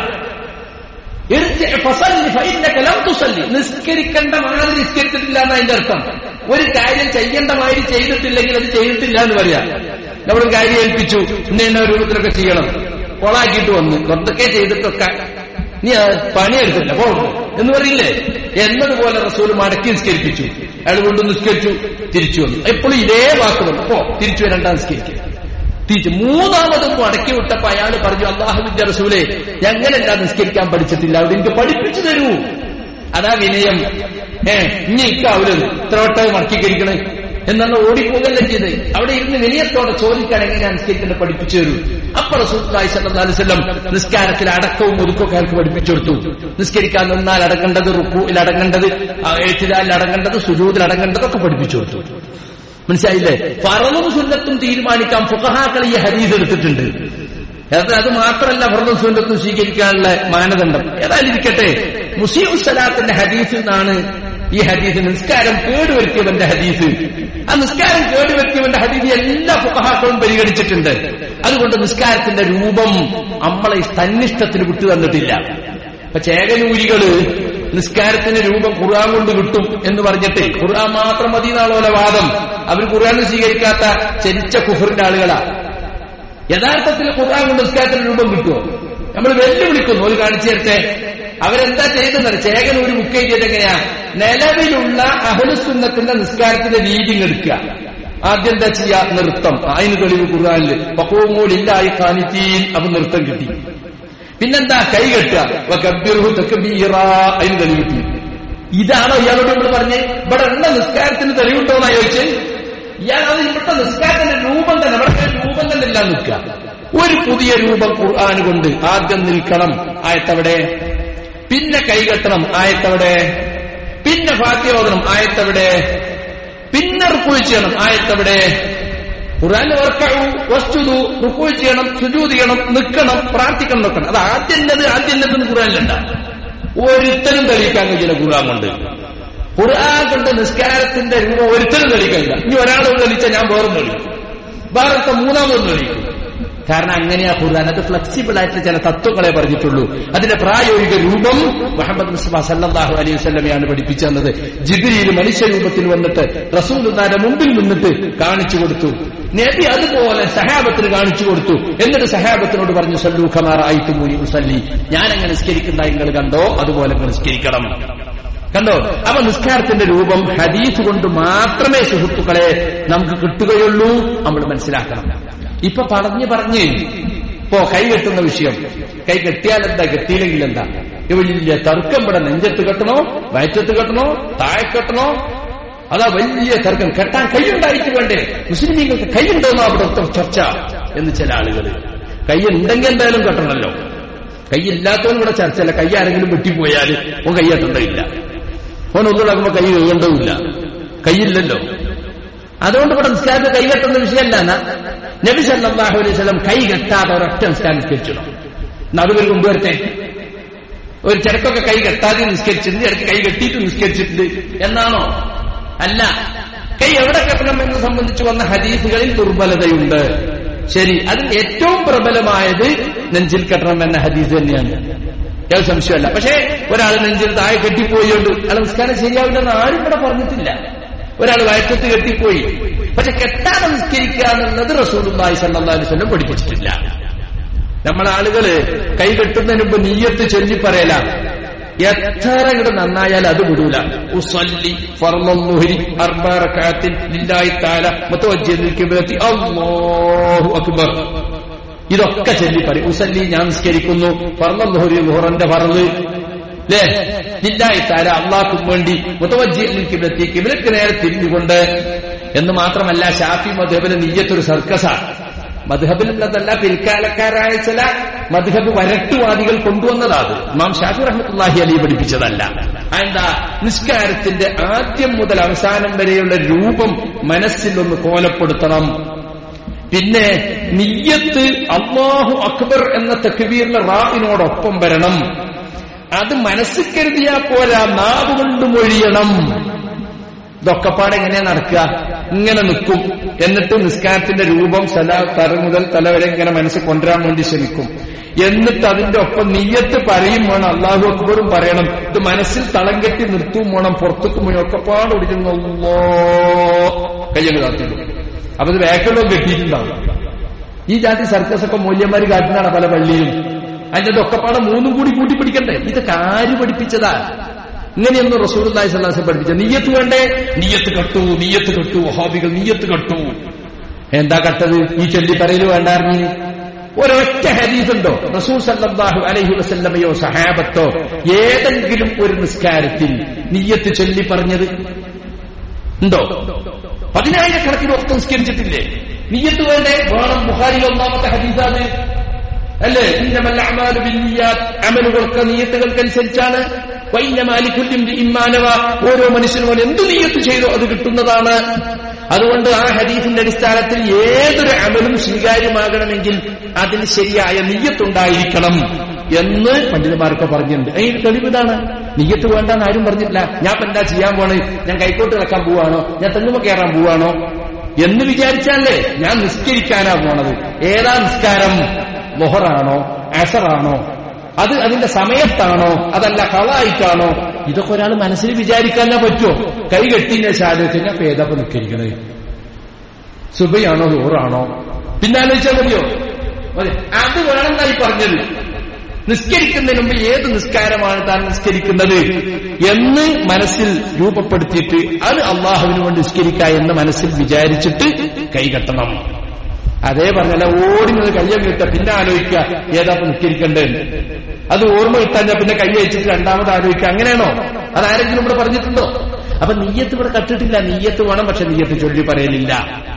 നിസ്കരിക്കേണ്ട മാതിരി നിസ്കരിച്ചിട്ടില്ല എന്ന് അതിന്റെ അർത്ഥം ഒരു കാര്യം ചെയ്യേണ്ട മാതിരി ചെയ്തിട്ടില്ലെങ്കിൽ അത് ചെയ്തിട്ടില്ല എന്ന് പറയാം നമ്മളൊരു കാര്യം ഏൽപ്പിച്ചു ഇന്ന ഇന്ന രൂപത്തിലൊക്കെ ചെയ്യണം കൊളാക്കിയിട്ട് വന്നു എന്തൊക്കെ ചെയ്തിട്ടൊക്കെ നീ ആ പണിയെടുത്തില്ല പോ എന്ന് പറയില്ലേ എന്നതുപോലെ റസൂൽ മടക്കി നിസ്കരിപ്പിച്ചു അയാൾ കൊണ്ട് നിസ്കരിച്ചു തിരിച്ചു വന്നു എപ്പോഴും ഇതേ വാക്ക് വന്നു പോ തിരിച്ചു വരണ്ട നിസ്കരിക്കുക തിരിച്ചു മൂന്നാമതും മടക്കി വിട്ടപ്പോ അയാൾ പറഞ്ഞു അള്ളാഹുവിന്റെ റസൂലെ ഞങ്ങളല്ല നിസ്കരിക്കാൻ പഠിച്ചിട്ടില്ല അവിടെ എനിക്ക് പഠിപ്പിച്ചു തരൂ അതാ വിനയം ഏ ഇനി ഇക്കാവൂലത് ഇത്ര വട്ടം മടക്കിക്കരിക്കണേ എന്നാണ് ഓടിപ്പോകല്ല ചെയ്ത് അവിടെ ഇരുന്ന് വിനയത്തോടെ ചോദിക്കാൻ എങ്ങനെ അനുസ്കരിക്കേണ്ട പഠിപ്പിച്ചു തരൂ അപ്പൊ റസൂല്ലായി സല്ലാസ്വല്ലം നിസ്കാരത്തിൽ അടക്കവും ഒതുക്കമൊക്കെ അയാൾക്ക് പഠിപ്പിച്ചു കൊടുത്തു നിസ്കരിക്കാൻ നിന്നാൽ അടങ്ങേണ്ടത് റുക്കൂയിൽ അടങ്ങേണ്ടത് എഴുത്തിലാലിൽ അടങ്ങേണ്ടത് സുജൂതിൽ അടങ്ങേണ്ടതൊക്കെ പഠിപ്പിച്ചു കൊടുത്തു മനസ്സിലായില്ലേ ഫറവും സുന്നത്തും തീരുമാനിക്കാൻ ഫുഖഹാക്കൾ ഈ ഹദീസ് എടുത്തിട്ടുണ്ട് അത് അത് മാത്രമല്ല ഫറദും സുന്നത്തും സ്വീകരിക്കാനുള്ള മാനദണ്ഡം ഏതായാലും ഇരിക്കട്ടെ മുസ്ലിം സലാത്തിന്റെ ഹദീസിൽ നിന്നാണ് ഈ ഹദീസ് നിസ്കാരം കേടുവരുത്തിയവന്റെ ഹദീസ് ആ നിസ്കാരം കേടുവരുത്തിയവന്റെ ഹദീസ് എല്ലാ ഫുഖഹാക്കളും പരിഗണിച്ചിട്ടുണ്ട് അതുകൊണ്ട് നിസ്കാരത്തിന്റെ രൂപം നമ്മളെ ഈ തന്നിഷ്ടത്തിന് വിട്ടു തന്നിട്ടില്ല അപ്പൊ ചേകനൂരികള് നിസ്കാരത്തിന് രൂപം ഖുർആൻ കൊണ്ട് കിട്ടും എന്ന് പറഞ്ഞിട്ട് ഖുർആൻ മാത്രം മതി എന്നാണോലെ വാദം അവർ ഖുർആൻ സ്വീകരിക്കാത്ത ചരിച്ച കുഫറിന്റെ ആളുകളാ യഥാർത്ഥത്തിൽ ഖുർആൻ കൊണ്ട് നിസ്കാരത്തിന് രൂപം കിട്ടുമോ നമ്മൾ വെല്ലുവിളിക്കുന്നു ഒരു കാണിച്ചു തരട്ടെ അവരെന്താ ചെയ്തെന്നത് ചേകൻ ഒരു ബുക്ക് ചെയ്തത് എങ്ങനെയാ നിലവിലുള്ള അഹലുസുന്നത്തിന്റെ നിസ്കാരത്തിന്റെ രീതി എടുക്കുക ആദ്യം എന്താ ചെയ്യാ നൃത്തം അതിന് തെളിവ് ഖുർആാനില് പക്വമൂലില്ലായി കാണിത്തീൻ അപ്പൊ നൃത്തം കിട്ടി പിന്നെന്താ കൈ കെട്ടുക കബീർഹു തക്കബീറ അതിന് തെളിവ് കിട്ടി ഇതാണോ ഇയാളോട് നമ്മൾ പറഞ്ഞ് ഇവിടെ ഉള്ള നിസ്കാരത്തിന് തെളിവുണ്ടോന്നാ ചോദിച്ച് ഇയാൾ അത് ഇവിടുത്തെ നിസ്കാരത്തിന്റെ രൂപം തന്നെ ഇവിടെ രൂപം തന്നെ ഇല്ല നിൽക്കുക ഒരു പുതിയ രൂപം ഖുർആൻ കൊണ്ട് ആദ്യം നിൽക്കണം ആയത്തവിടെ പിന്നെ കൈകെട്ടണം ആയത്തവിടെ പിന്നെ ഫാത്യോദനം ആയത്തവിടെ പിന്നെ റുക്കു ചെയ്യണം ആയത്തവിടെ ഖുർആൻ വർക്കഴു വസ്തുതു റുക്കു ചെയ്യണം സുജൂത് ചെയ്യണം നിൽക്കണം പ്രാർത്ഥിക്കണം നിൽക്കണം അത് ആദ്യന്നത് ആദ്യന്നത് ഖുർആനിലുണ്ട ഒരുത്തരും തെളിയിക്കാൻ കഴിയില്ല ഖുർആൻ കൊണ്ട് ഖുർആൻ കൊണ്ട് നിസ്കാരത്തിന്റെ രൂപം ഒരുത്തരും തെളിയിക്കില്ല ഇനി ഒരാൾ തെളിയിച്ചാൽ ഞാൻ വേറൊന്നും തെളിയിക്കും വേറത്തെ മൂന്നാമതൊന്നും തെളിയിക്കും കാരണം അങ്ങനെയാ ഖുർആൻ അത് ഫ്ലെക്സിബിൾ ആയിട്ട് ചില തത്വങ്ങളെ പറഞ്ഞിട്ടുള്ളൂ അതിന്റെ പ്രായോഗിക രൂപം മുഹമ്മദ് മുസ്തഫ സല്ലാഹു അലൈഹി വസ്ലമയാണ് പഠിപ്പിച്ചു തന്നത് ജിബിരിയിൽ മനുഷ്യരൂപത്തിൽ വന്നിട്ട് റസൂലുദാന്റെ മുമ്പിൽ നിന്നിട്ട് കാണിച്ചു കൊടുത്തു നബി അതുപോലെ സഹാബത്തിന് കാണിച്ചു കൊടുത്തു എന്നിട്ട് സഹാബത്തിനോട് പറഞ്ഞു സല്ലു ഖമാർ ആയിട്ട് മൂരി മുസല്ലി ഞാൻ എങ്ങനെ നിസ്കരിക്കുന്ന നിങ്ങൾ കണ്ടോ അതുപോലെ നിങ്ങൾ നിസ്കരിക്കണം കണ്ടോ അപ്പൊ നിസ്കാരത്തിന്റെ രൂപം ഹദീസ് കൊണ്ട് മാത്രമേ സുഹൃത്തുക്കളെ നമുക്ക് കിട്ടുകയുള്ളൂ നമ്മൾ മനസ്സിലാക്കണം ഇപ്പൊ പറഞ്ഞു പറഞ്ഞ് ഇപ്പോ കൈ കെട്ടുന്ന വിഷയം കൈ കെട്ടിയാൽ എന്താ കെട്ടിയില്ലെങ്കിൽ എന്താ വലിയ തർക്കം ഇവിടെ നെഞ്ചത്ത് കെട്ടണോ വയറ്റത്ത് കെട്ടണോ താഴെ കെട്ടണോ അതാ വലിയ തർക്കം കെട്ടാൻ കൈയുണ്ടായിട്ട് വേണ്ടേ മുസ്ലിമീങ്ങൾക്ക് കൈയുണ്ടോന്നോ അവിടുത്തെ ചർച്ച എന്ന് ചില ആളുകൾ കൈ ഉണ്ടെങ്കിൽ എന്തായാലും കെട്ടണമല്ലോ കൈയില്ലാത്തവൻ ഇവിടെ ചർച്ചയല്ല കൈ ആരെങ്കിലും വെട്ടിപ്പോയാൽ ഓൻ കൈയ്യട്ടുണ്ടായില്ല ഓൻ ഒന്നുകൂടെ കൈ കൈകണ്ടവുമില്ല കൈയില്ലല്ലോ അതുകൊണ്ട് ഇവിടെ നിസ്കാരത്തെ കൈകെട്ടുന്ന വിഷയമല്ല നബി സല്ലാഹു അലൈഹി സ്വലം കൈ കെട്ടാതെ ഒരൊറ്റ നിസ്കാരം നിസ്കരിച്ചിടും നടുവിൽ മുമ്പ് വരട്ടെ ഒരു ചിലക്കൊക്കെ കൈ കെട്ടാതെ നിസ്കരിച്ചിട്ടുണ്ട് ചിലക്ക് കൈ കെട്ടിയിട്ട് നിസ്കരിച്ചിട്ടുണ്ട് എന്നാണോ അല്ല കൈ എവിടെ കെട്ടണം എന്ന് സംബന്ധിച്ച് വന്ന ഹദീസുകളിൽ ദുർബലതയുണ്ട് ശരി അതിൽ ഏറ്റവും പ്രബലമായത് നെഞ്ചിൽ കെട്ടണം എന്ന ഹദീസ് തന്നെയാണ് യാതൊരു സംശയമല്ല പക്ഷേ ഒരാൾ നെഞ്ചിൽ താഴെ കെട്ടിപ്പോയോണ്ട് അയാൾ നിസ്കാരം ശരിയാവില്ലെന്ന് ആരും ഇവിടെ പറഞ്ഞിട്ടില്ല ഒരാൾ വയറ്റത്ത് കെട്ടിപ്പോയി പക്ഷെ കെട്ടാതെ നിസ്കരിക്കുക എന്നുള്ളത് റസൂലുള്ളാഹി സല്ലല്ലാഹു അലൈഹി വസല്ലം പഠിപ്പിച്ചിട്ടില്ല നമ്മളെ ആളുകള് കൈ കെട്ടുന്നതിന് മുമ്പ് നീയത്ത് ചൊല്ലി പറയല എത്ര ഇങ്ങോട്ട് നന്നായാൽ അത് വിടൂല ഉസല്ലി ഫർളുഹരി അർബറക്കാത്തിൽ ലില്ലാഹി തആല മുതവജ്ജിഹൽ കിബ്ലത്തി അല്ലാഹു അക്ബർ ഇതൊക്കെ ചൊല്ലി പറയും ഉസല്ലി ഞാൻ നിസ്കരിക്കുന്നു ഫർളുഹരി ലുഹറിന്റെ ഫർള് അല്ലേ ലില്ലാഹി തആല അള്ളാഹ്ക്കും വേണ്ടി മുതവജ്ജിഹൽ കിബ്ലത്തി കിബ്ലക്ക് നേരെ തിരിഞ്ഞുകൊണ്ട് എന്ന് മാത്രമല്ല ഷാഫി മധുബിലെ നീയത്തൊരു സർക്കസാണ് മധുഹബിലുള്ളതല്ല പിൽക്കാലക്കാരായ ചില മധുഹബ് വരട്ടുവാദികൾ കൊണ്ടുവന്നതാണ് ഇമാം ഷാഫി റഹ്മത്തുല്ലാഹി അലി പഠിപ്പിച്ചതല്ല എന്താ നിസ്കാരത്തിന്റെ ആദ്യം മുതൽ അവസാനം വരെയുള്ള രൂപം മനസ്സിൽ ഒന്ന് കോലപ്പെടുത്തണം പിന്നെ നിയ്യത്ത് അള്ളാഹു അക്ബർ എന്ന തക്ബീറിലെ റാവിനോടൊപ്പം വരണം അത് മനസ്സിൽ കരുതിയാ പോരാ നാവ് കൊണ്ട് മൊഴിയണം ഇതൊക്കെ പാടെ എങ്ങനെയാ നടക്കുക ഇങ്ങനെ നിൽക്കും എന്നിട്ട് നിസ്കാരത്തിന്റെ രൂപം തല തല മുതൽ തല വരെ ഇങ്ങനെ മനസ്സിൽ കൊണ്ടുവരാൻ വേണ്ടി ശ്രമിക്കും എന്നിട്ട് അതിന്റെ ഒപ്പം നീയത്ത് പറയും വേണം അള്ളാഹു അക്ബറും പറയണം ഇത് മനസ്സിൽ തളം കെട്ടി നിർത്തും വേണം പുറത്തേക്ക് പോയി ഒക്കെ പാട് ഓടിക്കുന്നല്ലോ കയ്യങ്ങ് കാത്തിടും അപ്പൊ ഇത് വേക്കല്ലോ കെട്ടിയിട്ടുണ്ടാവും ഈ ജാതി സർക്കസ് ഒക്കെ മൂല്യന്മാര് കാട്ടുന്നതാണ് പല പള്ളിയിലും അതിന്റെ ഒക്കെപ്പാടെ മൂന്നും കൂടി കൂട്ടി പിടിക്കണ്ടേ ഇതൊക്കെ ആര് പഠിപ്പിച്ചതാ ഇങ്ങനെയൊന്നും റസൂൽ അള്ളാഹി പഠിപ്പിച്ച നീയത്ത് വേണ്ടേ നീയത്ത് കെട്ടു നീയത്ത് കെട്ടു വഹാബികൾ നീയത്ത് കെട്ടു എന്താ കട്ടത് ഈ ചൊല്ലി പറയല് വേണ്ടായിരുന്നു ഒരൊറ്റ ഹദീസുണ്ടോ റസൂൽ സല്ലല്ലാഹു അലൈഹി വസല്ലമയോ സഹാബത്തോ ഏതെങ്കിലും ഒരു നിസ്കാരത്തിൽ നീയത്ത് ചൊല്ലി പറഞ്ഞത് ഉണ്ടോ പതിനായിരക്കണക്കിന് ഒത്ത് നിസ്കരിച്ചിട്ടില്ലേ നീയത്ത് വേണ്ടേ വേണം ബുഹാരിൽ ഒന്നാമത്തെ ഹദീസാണ് അല്ലേ ഇന്നമല്ല അമാലു ബിന്നിയാത്ത് അമലുകൾക്ക് നീയത്തുകൾക്കനുസരിച്ചാണ് വൈന്നമാലിക്കുല്യം ഇമ്മാനവ ഓരോ മനുഷ്യനും എന്ത് നീയത്ത് ചെയ്തോ അത് കിട്ടുന്നതാണ് അതുകൊണ്ട് ആ ഹദീസിന്റെ അടിസ്ഥാനത്തിൽ ഏതൊരു അമലും സ്വീകാര്യമാകണമെങ്കിൽ അതിന് ശരിയായ നീയത്തുണ്ടായിരിക്കണം എന്ന് പണ്ഡിതന്മാരൊക്കെ പറഞ്ഞിട്ടുണ്ട് അതിന് തെളിവിതാണ് നീയത്ത് വേണ്ടെന്ന് ആരും പറഞ്ഞിട്ടില്ല ഞാൻ ഇപ്പൊ എന്താ ചെയ്യാൻ പോണേ ഞാൻ കൈക്കോട്ട് കിടക്കാൻ പോവാണോ ഞാൻ തെങ്ങുമ കയറാൻ പോവാണോ എന്ന് വിചാരിച്ചാലേ ഞാൻ നിസ്കരിക്കാനാ പോണത് ഏതാ നിസ്കാരം മൊഹറാണോ അസറാണോ അത് അതിന്റെ സമയത്താണോ അതല്ല കളായിട്ടാണോ ഇതൊക്കെ ഒരാൾ മനസ്സിൽ വിചാരിക്കാനേ പറ്റുമോ കൈ കെട്ടിന്റെ ശാലത്തിൽ ഞാൻ പേദപ്പ് നിൽക്കിരിക്കണത് സുബയാണോ ദൂറാണോ പിന്നെ ആലോചിച്ചാൽ മതിയോ മതി അത് വേണമെന്നായി പറഞ്ഞത് നിസ്കരിക്കുന്നതിന് മുമ്പ് ഏത് നിസ്കാരമാണ് താൻ നിസ്കരിക്കുന്നത് എന്ന് മനസ്സിൽ രൂപപ്പെടുത്തിയിട്ട് അത് അള്ളാഹുവിന് വേണ്ടി നിസ്കരിക്കുക എന്ന് മനസ്സിൽ വിചാരിച്ചിട്ട് കൈകെട്ടണം അതേ പറഞ്ഞല്ല ഓടിന്നത് കയ്യം കിട്ട പിന്നെ ആലോചിക്കുക ഏതാ നിസ്കരിക്കേണ്ടത് അത് ഓർമ്മ കിട്ടാൻ പിന്നെ കൈ അയച്ചിട്ട് രണ്ടാമത് ആലോചിക്കുക അങ്ങനെയാണോ അതാരെങ്കിലും ഇവിടെ പറഞ്ഞിട്ടുണ്ടോ അപ്പൊ നീയത്ത് ഇവിടെ കട്ടിട്ടില്ല നീയത്ത് വേണം പക്ഷെ നീയത്ത് ചൊല്ലി പറയലില്ല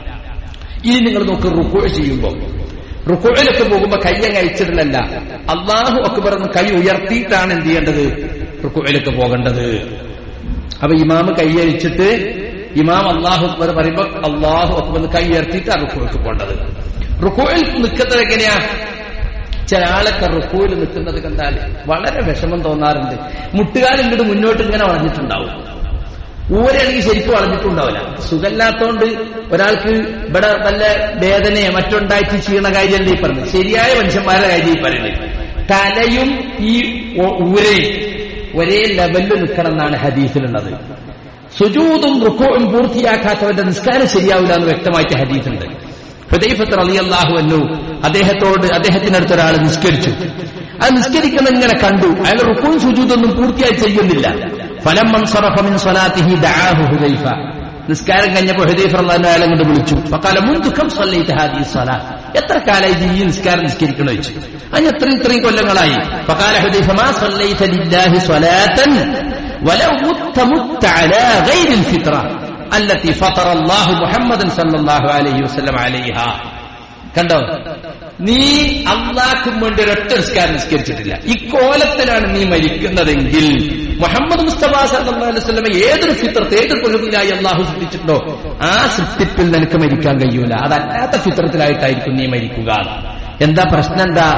ഇനി നിങ്ങൾ നോക്ക് റുക്കോ ചെയ്യുമ്പോ റുക്കോയിലൊക്കെ പോകുമ്പോ കൈ അങ്ങ് അയച്ചിടലല്ല അള്ളാഹു അക്ബർ എന്ന് കൈ ഉയർത്തിയിട്ടാണ് എന്ത് ചെയ്യേണ്ടത് റുക്കോയിലൊക്കെ പോകേണ്ടത് അപ്പൊ ഇമാമ് കൈ അയച്ചിട്ട് ഇമാം അള്ളാഹു അക്ബർ പറയുമ്പോ അള്ളാഹു അക്ബർ കൈ ഉയർത്തിയിട്ടാണ് റുക്കോയ്ക്ക് പോകേണ്ടത് റുക്കോയിൽ നിൽക്കുന്നത് എങ്ങനെയാ ചില ആളൊക്കെ റുക്കോയിൽ നിൽക്കുന്നത് കണ്ടാൽ വളരെ വിഷമം തോന്നാറുണ്ട് മുട്ടുകാലം ഇങ്ങോട്ട് മുന്നോട്ട് ഇങ്ങനെ വളഞ്ഞിട്ടുണ്ടാവും ഊരാണെങ്കിൽ ശരിക്കും വളഞ്ഞിട്ടുണ്ടാവില്ല സുഖമില്ലാത്തോണ്ട് ഒരാൾക്ക് ഇവിടെ വല്ല വേദനയോ മറ്റുണ്ടായിട്ട് ചെയ്യണ കാര്യമല്ല ഈ പറഞ്ഞത് ശരിയായ മനുഷ്യന്മാരുടെ കാര്യം ഈ പറയുന്നത് തലയും ഈ ഊരയും ഒരേ ലെവലിൽ നിൽക്കണം എന്നാണ് ഹദീസിലുള്ളത് സുജൂതും റുക്കോയും പൂർത്തിയാക്കാത്തവന്റെ നിസ്കാരം ശരിയാവില്ല എന്ന് വ്യക്തമാക്കിയ ഹദീസുണ്ട് ഹൃദയഫത്ത് അലിയല്ലാഹു അന്നു അദ്ദേഹത്തോട് അദ്ദേഹത്തിനടുത്ത് ഒരാൾ നിസ്കരിച്ചു അത് നിസ്കരിക്കുന്ന ഇങ്ങനെ കണ്ടു അയാൾ റുക്കോയും സുജൂതൊന്നും പൂർത്തിയായി ചെയ്യുന്നില്ല ഫലം മൻസറഫമിൻ സ്വലാത്തിഹി ദആഹു ഹുദൈഫ നിസ്കാരം കഴിഞ്ഞപ്പോൾ ഹുദൈഫ അള്ളാഹു അയാളെ കൊണ്ട് വിളിച്ചു ഫഖാല മുൻതുക്കം സല്ലൈത ഹാദി സ്വലാ എത്ര കാലായി ഈ നിസ്കാരം നിസ്കരിക്കണോ ചോദിച്ചു അതിന് എത്രയും ഇത്രയും കൊല്ലങ്ങളായി ഫഖാല ഹുദൈഫ മാ സല്ലൈത ലില്ലാഹി സ്വലാത്തൻ ولو مت مت على غير الفطرة التي فطر الله محمدا صلى الله عليه وسلم عليها കണ്ടോ നീ അള്ളാഹ്ക്കും വേണ്ടി ഒരൊറ്റ നിസ്കാരം നിസ്കരിച്ചിട്ടില്ല ഇക്കോലത്തിലാണ് നീ മരിക്കുന്നതെങ്കിൽ മുഹമ്മദ് മുസ്തഫ സല്ലല്ലാഹു അലൈഹി വസല്ലം ഏതൊരു ഫിത്രത്ത് ഏതൊരു പ്രകൃതിയിലായി അള്ളാഹു സൃഷ്ടിച്ചിട്ടുണ്ടോ ആ സൃഷ്ടിപ്പിൽ നിനക്ക് മരിക്കാൻ കഴിയൂല അതല്ലാത്ത ഫിത്രത്തിലായിട്ടായിരിക്കും നീ മരിക്കുക എന്താ പ്രശ്നം എന്താ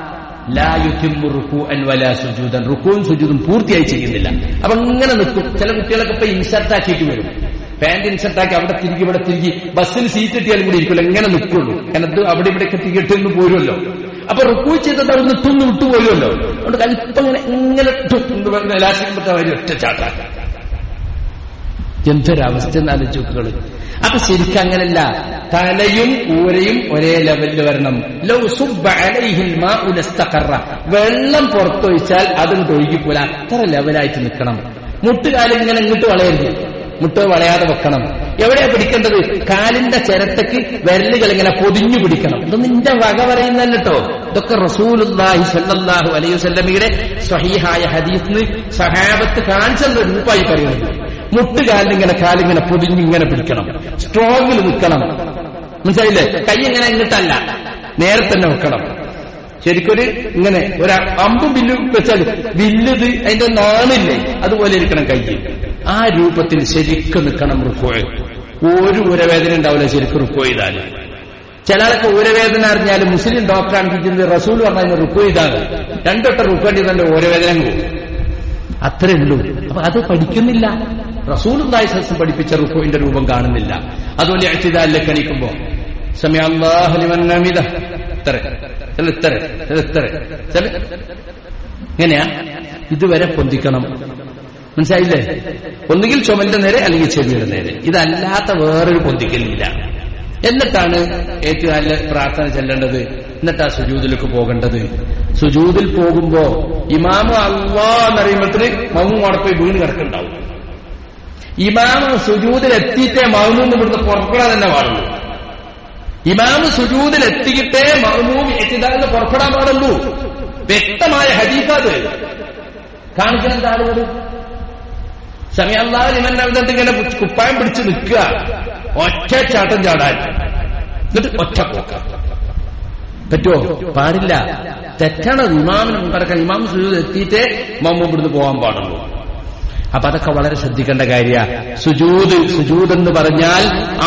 റുക്കുവും സുജൂതും പൂർത്തിയായി ചെയ്യുന്നില്ല അപ്പൊ ഇങ്ങനെ നിൽക്കും ചില കുട്ടികളൊക്കെ ഇപ്പൊ ഇൻസർട്ട് ആക്കിയിട്ട് വരും പാന്റ് ഇൻസർട്ട് ആക്കി അവിടെ തിരികെ ഇവിടെ തിരികെ ബസ്സിൽ സീറ്റ് കിട്ടിയാലും കൂടി ഇരിക്കില്ല എങ്ങനെ നിൽക്കുള്ളൂ കാരണം അവിടെ ഇവിടെ തിരികെ എന്ന് പോരുമല്ലോ അപ്പൊ റുക്കു ചെയ്തത് അവിടെ നിട്ടൊന്ന് വിട്ടുപോരുമല്ലോ അതുകൊണ്ട് കലിപ്പം ഇങ്ങനെ ഇങ്ങനെ എന്ന് പറഞ്ഞ ലാസ്റ്റിക്കുമ്പത്തെ വരി ഒറ്റ ചാട്ടാക്ക എന്തൊരവസ്ഥ എന്നാലോചിക്കുകള് അപ്പൊ ശരിക്കും അങ്ങനല്ല തലയും ഊരയും ഒരേ ലെവലിൽ വരണം ലൗ സുബ്ബ അലൈഹിൽ മാഉ ലസ്തഖറ വെള്ളം പുറത്തൊഴിച്ചാൽ അതും ഒഴുകിപ്പോലെ അത്ര ലെവലായിട്ട് നിൽക്കണം മുട്ടുകാലം ഇങ്ങനെ ഇങ്ങോട്ട് വളയരുത് മുട്ട് വളയാതെ വെക്കണം എവിടെയാ പിടിക്കേണ്ടത് കാലിന്റെ ചിരട്ടയ്ക്ക് വിരലുകൾ ഇങ്ങനെ പൊതിഞ്ഞു പിടിക്കണം ഇതൊന്നും നിന്റെ വക പറയുന്നതല്ല കേട്ടോ ഇതൊക്കെ റസൂലുല്ലാഹി സല്ലല്ലാഹു അലൈഹി വസല്ലമയുടെ സ്വഹീഹായ ഹദീസിന് സഹാബത്ത് കാണിച്ചത് രൂപമായി പറയുന്നത് മുട്ടുകാലിൽ ഇങ്ങനെ കാലിങ്ങനെ പൊതിഞ്ഞ് ഇങ്ങനെ പിടിക്കണം സ്ട്രോങ്ങിൽ നിൽക്കണം മനസ്സിലായില്ലേ കൈ ഇങ്ങനെ ഇങ്ങോട്ടല്ല നേരെ തന്നെ വെക്കണം ശരിക്കൊരു ഇങ്ങനെ ഒരു അമ്പും വില്ലും വെച്ചാൽ വില്ലിത് അതിന്റെ നാണില്ലേ അതുപോലെ ഇരിക്കണം കൈ ആ രൂപത്തിൽ ശരിക്കും നിൽക്കണം റുക്കോയ് ഒരു ഉരവേദന ഉണ്ടാവില്ല ശരിക്കും റുക്കോ ചെയ്താല് ചില ആൾക്ക് ഊരവേദന അറിഞ്ഞാൽ മുസ്ലിം ഡോക്ടറാണെങ്കിൽ ചെന്ന് റസൂൽ പറഞ്ഞ റുക്കോ ചെയ്താണ് രണ്ടൊട്ട റുക്കേണ്ടി തന്നെ ഊരവേദന പോകും അത്രേ ഉള്ളൂ അപ്പൊ അത് പഠിക്കുന്നില്ല റസൂൽ സസ്യം പഠിപ്പിച്ച റുക്കോയിന്റെ രൂപം കാണുന്നില്ല അതുപോലെ അച്ഛതാലിലേക്ക് എണീക്കുമ്പോ സമയമിത ഇത്ര ഇത്ര ഇത്ര എങ്ങനെയാ ഇതുവരെ പൊന്തിക്കണം മനസ്സിലായില്ലേ ഒന്നുകിൽ ചുമലിന്റെ നേരെ അല്ലെങ്കിൽ ചെവിയുടെ നേരെ ഇതല്ലാത്ത വേറൊരു പൊന്തിക്കലില്ല എന്നിട്ടാണ് ഏറ്റവും നല്ല പ്രാർത്ഥന ചെല്ലേണ്ടത് എന്നിട്ടാ സുജൂദിലേക്ക് പോകേണ്ടത് സുജൂദിൽ പോകുമ്പോ ഇമാമ് അള്ളാ എന്നറിയുമ്പോഴത്തിന് മമ്മു അവിടെ പോയി വീണ് കിടക്കുന്നുണ്ടാവും ഇമാമ് സുജൂദിൽ എത്തിയിട്ടേ മഹമൂന്ന് ഇവിടുന്ന് പുറപ്പെടാൻ തന്നെ പാടുള്ളൂ ഇമാമ് സുജൂദിൽ എത്തിയിട്ടേ മഹമൂം എത്തിതാന്ന് പുറപ്പെടാൻ പാടുള്ളൂ വ്യക്തമായ ഹദീഫത് കാണിക്കുന്ന ആളുകൾ സമയല്ലാതെ ഇവൻ എന്നിട്ട് ഇങ്ങനെ കുപ്പായം പിടിച്ച് നിൽക്കുക ഒറ്റ ചാട്ടം ചാടാൻ എന്നിട്ട് ഒറ്റ പോക്ക പറ്റുമോ പാടില്ല തെറ്റാണ് ഇമാമിന് മുമ്പടക്കാൻ ഇമാം സുജൂദ് എത്തിയിട്ടേ മമ്മ ഇവിടുന്ന് പോകാൻ പാടുള്ളൂ അപ്പൊ അതൊക്കെ വളരെ ശ്രദ്ധിക്കേണ്ട കാര്യ സുജൂദ് സുജൂദ് എന്ന് പറഞ്ഞാൽ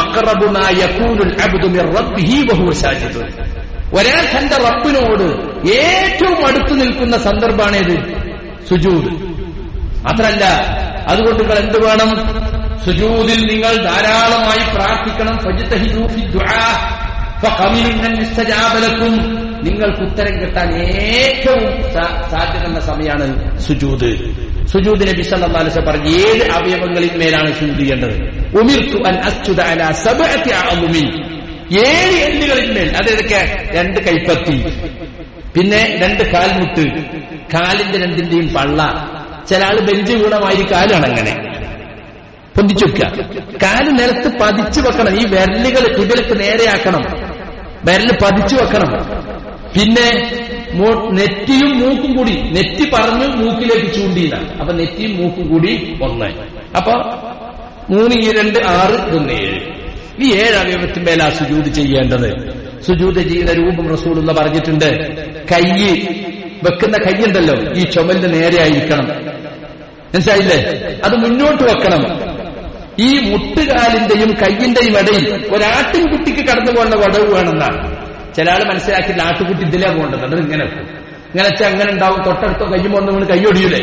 ഒരാൾ തന്റെ റബ്ബിനോട് ഏറ്റവും അടുത്ത് നിൽക്കുന്ന സന്ദർഭമാണേത് സുജൂദ് മാത്രല്ല അതുകൊണ്ട് നിങ്ങൾ എന്ത് വേണം സുജൂദിൽ നിങ്ങൾ ധാരാളമായി പ്രാർത്ഥിക്കണം ും നിങ്ങൾക്ക് ഉത്തരം കിട്ടാൻ ഏറ്റവും സാധ്യതയുള്ള സമയമാണ് സുജൂദ് സുജൂദ് നബി സല്ലല്ലാഹു അലൈഹി വസല്ലം പറഞ്ഞു ഏഴ് അവയവങ്ങളിൽ മേലാണ് സുജൂദ് ചെയ്യേണ്ടത് ഉമിർത്തു അൻ അസ്ജുദ അലാ സബഅത്തി അഅ്മുമിൻ ഏഴ് എല്ലുകളിൽ മേൽ അതൊക്കെ രണ്ട് കൈപ്പത്തി പിന്നെ രണ്ട് കാൽമുട്ട് കാലിന്റെ രണ്ടിന്റെയും പള്ള ചില ആള് ബെഞ്ച് വീണമാതിരി കാലാണ് അങ്ങനെ പൊന്തിച്ചു വെക്കുക കാല് നിലത്ത് പതിച്ചു വെക്കണം ഈ വിരലുകൾ കിബിലക്ക് നേരെയാക്കണം വിരല് പതിച്ചു വെക്കണം പിന്നെ നെറ്റിയും മൂക്കും കൂടി നെറ്റി പറഞ്ഞു മൂക്കിലേക്ക് ചൂണ്ടിയില്ല അപ്പൊ നെറ്റിയും മൂക്കും കൂടി ഒന്ന് അപ്പൊ മൂന്ന് ഈ രണ്ട് ആറ് ഇതൊന്ന് ഏഴ് ഈ ഏഴ് അവയവത്തിന്മേലാ സുജൂത് ചെയ്യേണ്ടത് സുജൂത് ചെയ്യുന്ന രൂപം റസൂലുള്ള പറഞ്ഞിട്ടുണ്ട് കൈ വെക്കുന്ന കൈയുണ്ടല്ലോ ഈ ചുമലിന് നേരെയായിരിക്കണം മനസ്സിലായില്ലേ അത് മുന്നോട്ട് വെക്കണം ഈ മുട്ടുകാലിന്റെയും കയ്യിന്റെയും ഇടയിൽ ഒരാട്ടിൻകുട്ടിക്ക് കടന്നു പോകുന്ന വടവ് വേണമെന്നാണ് ചില ആള് മനസ്സിലാക്കി ആട്ടുകുട്ടി ഇതിലേ പോകേണ്ടത് അത് ഇങ്ങനെ ഇങ്ങനെ വെച്ചാൽ അങ്ങനെ ഉണ്ടാവും തൊട്ടടുത്തോ കയ്യും വന്ന് വീണ് കൈയൊടിയൂലേ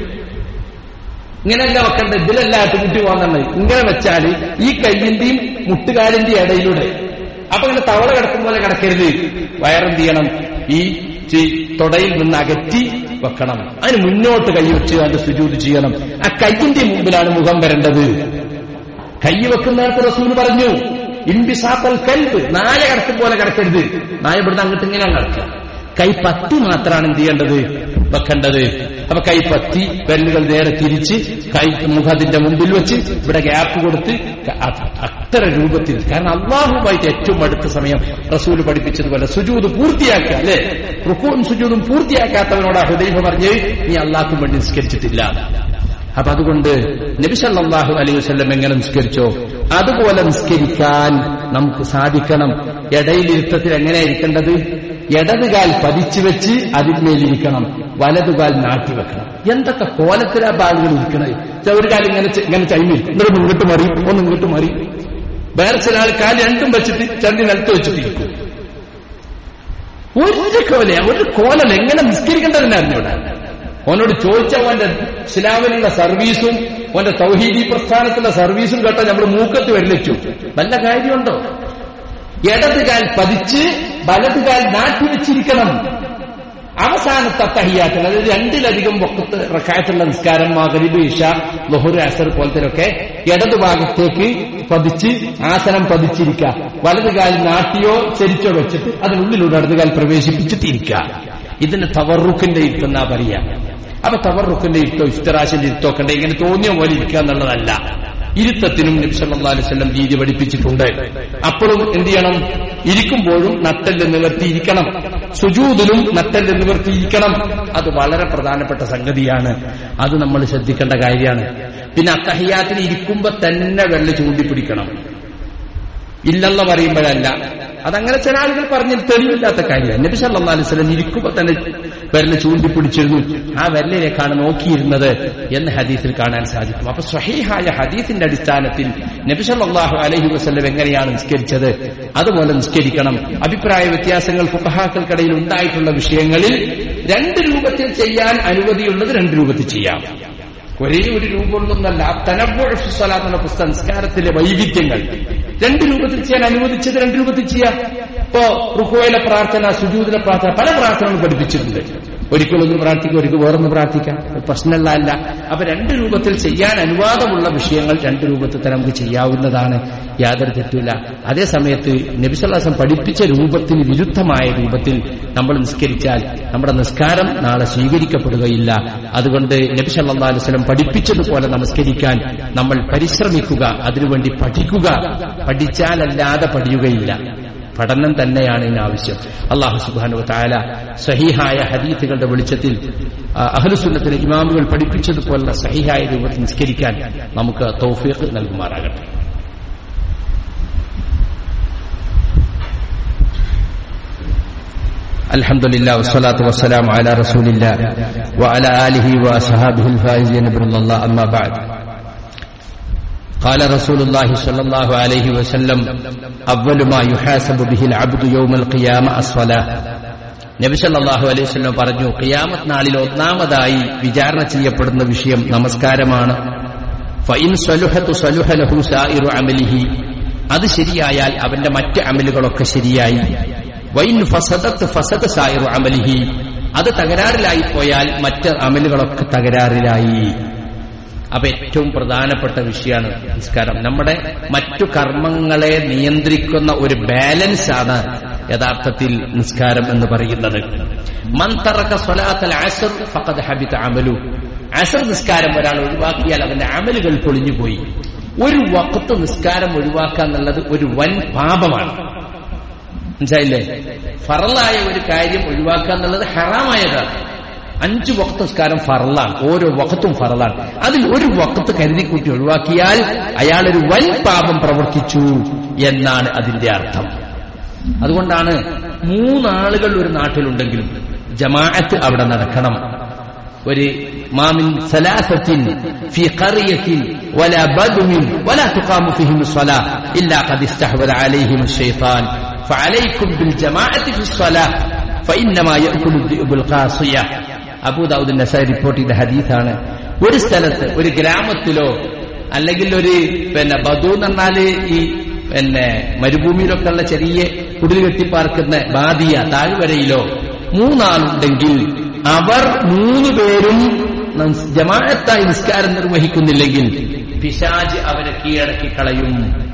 ഇങ്ങനെയല്ല വെക്കേണ്ടത് ഇതിലല്ല ആട്ടുകുട്ടി പോകുന്നുണ്ട് ഇങ്ങനെ വെച്ചാൽ ഈ കയ്യിന്റെയും മുട്ടുകാലിന്റെയും ഇടയിലൂടെ അപ്പൊ ഇങ്ങനെ തവള കിടക്കും പോലെ കിടക്കരുത് വയറെന്ത് ചെയ്യണം ഈ തൊടയിൽ നിന്ന് അകറ്റി വെക്കണം അതിന് മുന്നോട്ട് കൈ വെച്ച് അത് സുജൂത് ചെയ്യണം ആ കയ്യിന്റെ മുമ്പിലാണ് മുഖം വരേണ്ടത് കൈ വെക്കുന്നവർക്ക് റസൂൽ പറഞ്ഞു ഇൻബിസാപ്പൽ കൽബ് നായ കിടക്കും പോലെ കിടക്കരുത് നായ ഇവിടുന്ന് അങ്ങോട്ട് ഇങ്ങനെ കിടക്കുക കൈ പത്തി മാത്രമാണ് എന്ത് ചെയ്യേണ്ടത് വെക്കേണ്ടത് അപ്പൊ കൈ പത്തി വെല്ലുകൾ നേരെ തിരിച്ച് കൈ മുഖത്തിന്റെ മുമ്പിൽ വെച്ച് ഇവിടെ ഗ്യാപ്പ് കൊടുത്ത് അത്ര രൂപത്തിൽ കാരണം അള്ളാഹുമായിട്ട് ഏറ്റവും അടുത്ത സമയം റസൂല് പഠിപ്പിച്ചതുപോലെ സുജൂത് പൂർത്തിയാക്കുക അല്ലെ റുക്കൂവും സുജൂതും പൂർത്തിയാക്കാത്തവനോട് ഹൃദയം പറഞ്ഞ് നീ അള്ളാഹ്ക്കും വേണ്ടി നിസ്കരിച്ചിട്ടില്ല അപ്പൊ അതുകൊണ്ട് നബിസല്ലാഹു അലൈഹി വസ്ല്ലം എങ്ങനെ നിസ്കരിച്ചോ അതുപോലെ നിസ്കരിക്കാൻ നമുക്ക് സാധിക്കണം ഇടയിലിരുത്തത്തിൽ എങ്ങനെ ഇരിക്കേണ്ടത് ഇടതുകാൽ പതിച്ചു വെച്ച് അതിന്മേലിരിക്കണം വലതുകാൽ നാട്ടിവെക്കണം എന്തൊക്കെ കോലത്തിലാ ബാലുകൾ ഇരിക്കണത് ഒരു കാലം ഇങ്ങനെ ഇങ്ങനെ ചൈമി എന്നിട്ട് ഇങ്ങോട്ട് മറി ഒന്ന് ഇങ്ങോട്ട് മറി വേറെ ചില ആൾ കാല് രണ്ടും വെച്ചിട്ട് ചണ്ടി നിലത്ത് വെച്ചിട്ടിരിക്കും ഒരു കോല ഒരു കോലം എങ്ങനെ നിസ്കരിക്കേണ്ടതിനായിരുന്നു ഇവിടെ ഓനോട് ചോദിച്ച ഓന്റെ ഇസ്ലാമിനുള്ള സർവീസും ഓന്റെ തൗഹീദി പ്രസ്ഥാനത്തിലുള്ള സർവീസും കേട്ട നമ്മൾ മൂക്കത്ത് വെള്ളിച്ചു വല്ല കാര്യമുണ്ടോ ഇടതുകാൽ പതിച്ച് വലതുകാൽ നാട്ടിവെച്ചിരിക്കണം അവസാനത്തെ തഹിയാത്തിൽ അതായത് രണ്ടിലധികം പൊക്കത്ത് റക്കായത്തുള്ള നിസ്കാരം മകരിബ് ഇഷ ലൊഹുർ അസർ പോലത്തിലൊക്കെ ഇടതുഭാഗത്തേക്ക് പതിച്ച് ആസനം പതിച്ചിരിക്കുക വലതുകാൽ നാട്ടിയോ ചരിച്ചോ വെച്ചിട്ട് അതിനുള്ളിലൂടെ ഇടതുകാൽ പ്രവേശിപ്പിച്ചിട്ടിരിക്കുക ഇതിന് തവറുക്കിന്റെ ഇരുത്തെന്നാ പറയാ അപ്പൊ തവറുക്കിന്റെ ഇരുത്തോ ഇഫ്തറാശിന്റെ ഇരുത്തോ ഒക്കെ ഇങ്ങനെ തോന്നിയ പോലെ ഇരിക്കുക എന്നുള്ളതല്ല ഇരുത്തത്തിനും നബ്സല്ലാ അലൈവല്ലം രീതി പഠിപ്പിച്ചിട്ടുണ്ട് അപ്പോഴും എന്ത് ചെയ്യണം ഇരിക്കുമ്പോഴും നട്ടെല്ല് നിവർത്തിയിരിക്കണം സുജൂതിലും നട്ടെല്ല് നിവർത്തിയിരിക്കണം അത് വളരെ പ്രധാനപ്പെട്ട സംഗതിയാണ് അത് നമ്മൾ ശ്രദ്ധിക്കേണ്ട കാര്യമാണ് പിന്നെ അത്തഹിയാത്തിന് ഇരിക്കുമ്പോ തന്നെ വെള്ള ചൂണ്ടിപ്പിടിക്കണം ഇല്ലെന്ന് പറയുമ്പോഴല്ല അതങ്ങനെ ചില ആളുകൾ പറഞ്ഞ് തെളിവില്ലാത്ത കാര്യമാണ് നബി സല്ലാ അലൈവലം ഇരിക്കുമ്പോ തന്നെ വിരല് ചൂണ്ടിപ്പിടിച്ചിരുന്നു ആ വിരലിലേക്കാണ് നോക്കിയിരുന്നത് എന്ന് ഹദീസിൽ കാണാൻ സാധിക്കും അപ്പൊ സ്വഹീഹായ ഹദീസിന്റെ അടിസ്ഥാനത്തിൽ നബി സല്ലാഹു അലഹി വസ്ല്ലം എങ്ങനെയാണ് നിസ്കരിച്ചത് അതുപോലെ നിസ്കരിക്കണം അഭിപ്രായ വ്യത്യാസങ്ങൾ ഫുഹാക്കൾക്കിടയിൽ ഉണ്ടായിട്ടുള്ള വിഷയങ്ങളിൽ രണ്ട് രൂപത്തിൽ ചെയ്യാൻ അനുമതിയുള്ളത് രണ്ട് രൂപത്തിൽ ചെയ്യാം ഒരേ ഒരു രൂപമൊന്നല്ല തനബുസലാത്തുള്ള പുസ്തക സംസ്കാരത്തിലെ വൈവിധ്യങ്ങൾ രണ്ട് രൂപത്തിൽ ചെയ്യാൻ അനുവദിച്ചത് രണ്ട് രൂപത്തിൽ ചെയ്യാം ഇപ്പോ റുഹോയിലെ പ്രാർത്ഥന സുജൂദിലെ പ്രാർത്ഥന പല പ്രാർത്ഥനകളും പഠിപ്പിച്ചിട്ടുണ്ട് ഒരിക്കലൊന്ന് പ്രാർത്ഥിക്കാം ഒരിക്കൽ വേറൊന്ന് പ്രാർത്ഥിക്കാം പ്രശ്നമുള്ളതല്ല അപ്പൊ രണ്ട് രൂപത്തിൽ ചെയ്യാൻ അനുവാദമുള്ള വിഷയങ്ങൾ രണ്ട് രൂപത്തിൽ തന്നെ നമുക്ക് ചെയ്യാവുന്നതാണ് യാതൊരു തെറ്റില്ല അതേ സമയത്ത് നബിസല്ലാസം പഠിപ്പിച്ച രൂപത്തിന് വിരുദ്ധമായ രൂപത്തിൽ നമ്മൾ നിസ്കരിച്ചാൽ നമ്മുടെ നിസ്കാരം നാളെ സ്വീകരിക്കപ്പെടുകയില്ല അതുകൊണ്ട് നബി സല്ലാ അലുസ്ലം പഠിപ്പിച്ചതുപോലെ നമസ്കരിക്കാൻ നമ്മൾ പരിശ്രമിക്കുക അതിനുവേണ്ടി പഠിക്കുക പഠിച്ചാലല്ലാതെ പഠിയുകയില്ല പഠനം തന്നെയാണ് ഇതിന് ആവശ്യം അള്ളാഹു സുബാനു താല സഹിഹായ ഹദീത്തുകളുടെ വെളിച്ചത്തിൽ അഹലുസുന്നത്തിലെ ഇമാമുകൾ പഠിപ്പിച്ചതുപോലുള്ള സഹിഹായ രൂപത്തിൽ നിസ്കരിക്കാൻ നമുക്ക് തൗഫീഖ് നൽകുമാറാകട്ടെ الحمد لله والصلاة والسلام على رسول الله وعلى آله وأصحابه الفائزين برضا الله أما بعد قال رسول الله صلى الله عليه وسلم أول ما يحاسب به العبد يوم القيامة الصلاة നബി സല്ലല്ലാഹു അലൈഹി വസല്ലം പറഞ്ഞു ഖിയാമത്ത് നാളിൽ ഒന്നാമതായി വിചാരണ ചെയ്യപ്പെടുന്ന വിഷയം നമസ്കാരമാണ് ഫൈൻ സലുഹത്തു സലുഹ ലഹു സായിറു അമലിഹി അത് ശരിയായാൽ അവന്റെ മറ്റ് അമലുകളൊക്കെ ശരിയായി വൈൻ ഫസദത്ത് ഫസദ് സായിറു അമലിഹി അത് തകരാറിലായി പോയാൽ മറ്റ് അമലുകളൊക്കെ തകരാറിലായി അപ്പൊ ഏറ്റവും പ്രധാനപ്പെട്ട വിഷയമാണ് നിസ്കാരം നമ്മുടെ മറ്റു കർമ്മങ്ങളെ നിയന്ത്രിക്കുന്ന ഒരു ബാലൻസ് ആണ് യഥാർത്ഥത്തിൽ നിസ്കാരം എന്ന് പറയുന്നത് മന്തറക്ക സ്വലാത്തൽ അസർ ഫഖദ് ഹബിത അമലു അസർ നിസ്കാരം ഒരാൾ ഒഴിവാക്കിയാൽ അവന്റെ അമലുകൾ പൊളിഞ്ഞുപോയി ഒരു വക്കത്ത് നിസ്കാരം ഒഴിവാക്കുക എന്നുള്ളത് ഒരു വൻ പാപമാണ് മനസ്സിലായില്ലേ ഫറലായ ഒരു കാര്യം ഒഴിവാക്കുക എന്നുള്ളത് ഹറാമായതാണ് അഞ്ചു വക്ത നിസ്കാരം ഫറലാണ് ഓരോ വക്കത്തും ഫറലാണ് അതിൽ ഒരു വക്കത്ത് കരുതിക്കൂട്ടി ഒഴിവാക്കിയാൽ അയാൾ ഒരു വൻ പാപം പ്രവർത്തിച്ചു എന്നാണ് അതിന്റെ അർത്ഥം അതുകൊണ്ടാണ് മൂന്നാളുകൾ ഒരു നാട്ടിലുണ്ടെങ്കിലും ജമാഅത്ത് അവിടെ നടക്കണം ഒരു മാമിൻ സലാസത്തിൻ ഫി ഖറിയത്തിൻ വല ബദുമിൻ വല തുഖാമു ഫിഹിം الصلاة إلا قد استحوذ عليهم الشيطان فعليكم بالجماعة في الصلاة فإنما يأكل الذئب القاصية അബൂ ദാവൂദ് നസായി റിപ്പോർട്ട് ചെയ്ത ഹദീസാണ് ഒരു സ്ഥലത്ത് ഒരു ഗ്രാമത്തിലോ അല്ലെങ്കിൽ ഒരു പിന്നെ ബദു എന്ന് പറഞ്ഞാല് ഈ പിന്നെ മരുഭൂമിയിലൊക്കെ ഉള്ള ചെറിയ കുടിൽ കെട്ടിപ്പാർക്കുന്ന ബാദിയ താഴ്വരയിലോ മൂന്നാളുണ്ടെങ്കിൽ അവർ മൂന്ന് പേരും ജമാഅത്തായി നിസ്കാരം നിർവഹിക്കുന്നില്ലെങ്കിൽ പിശാജ് അവരെ കീഴടക്കി കളയും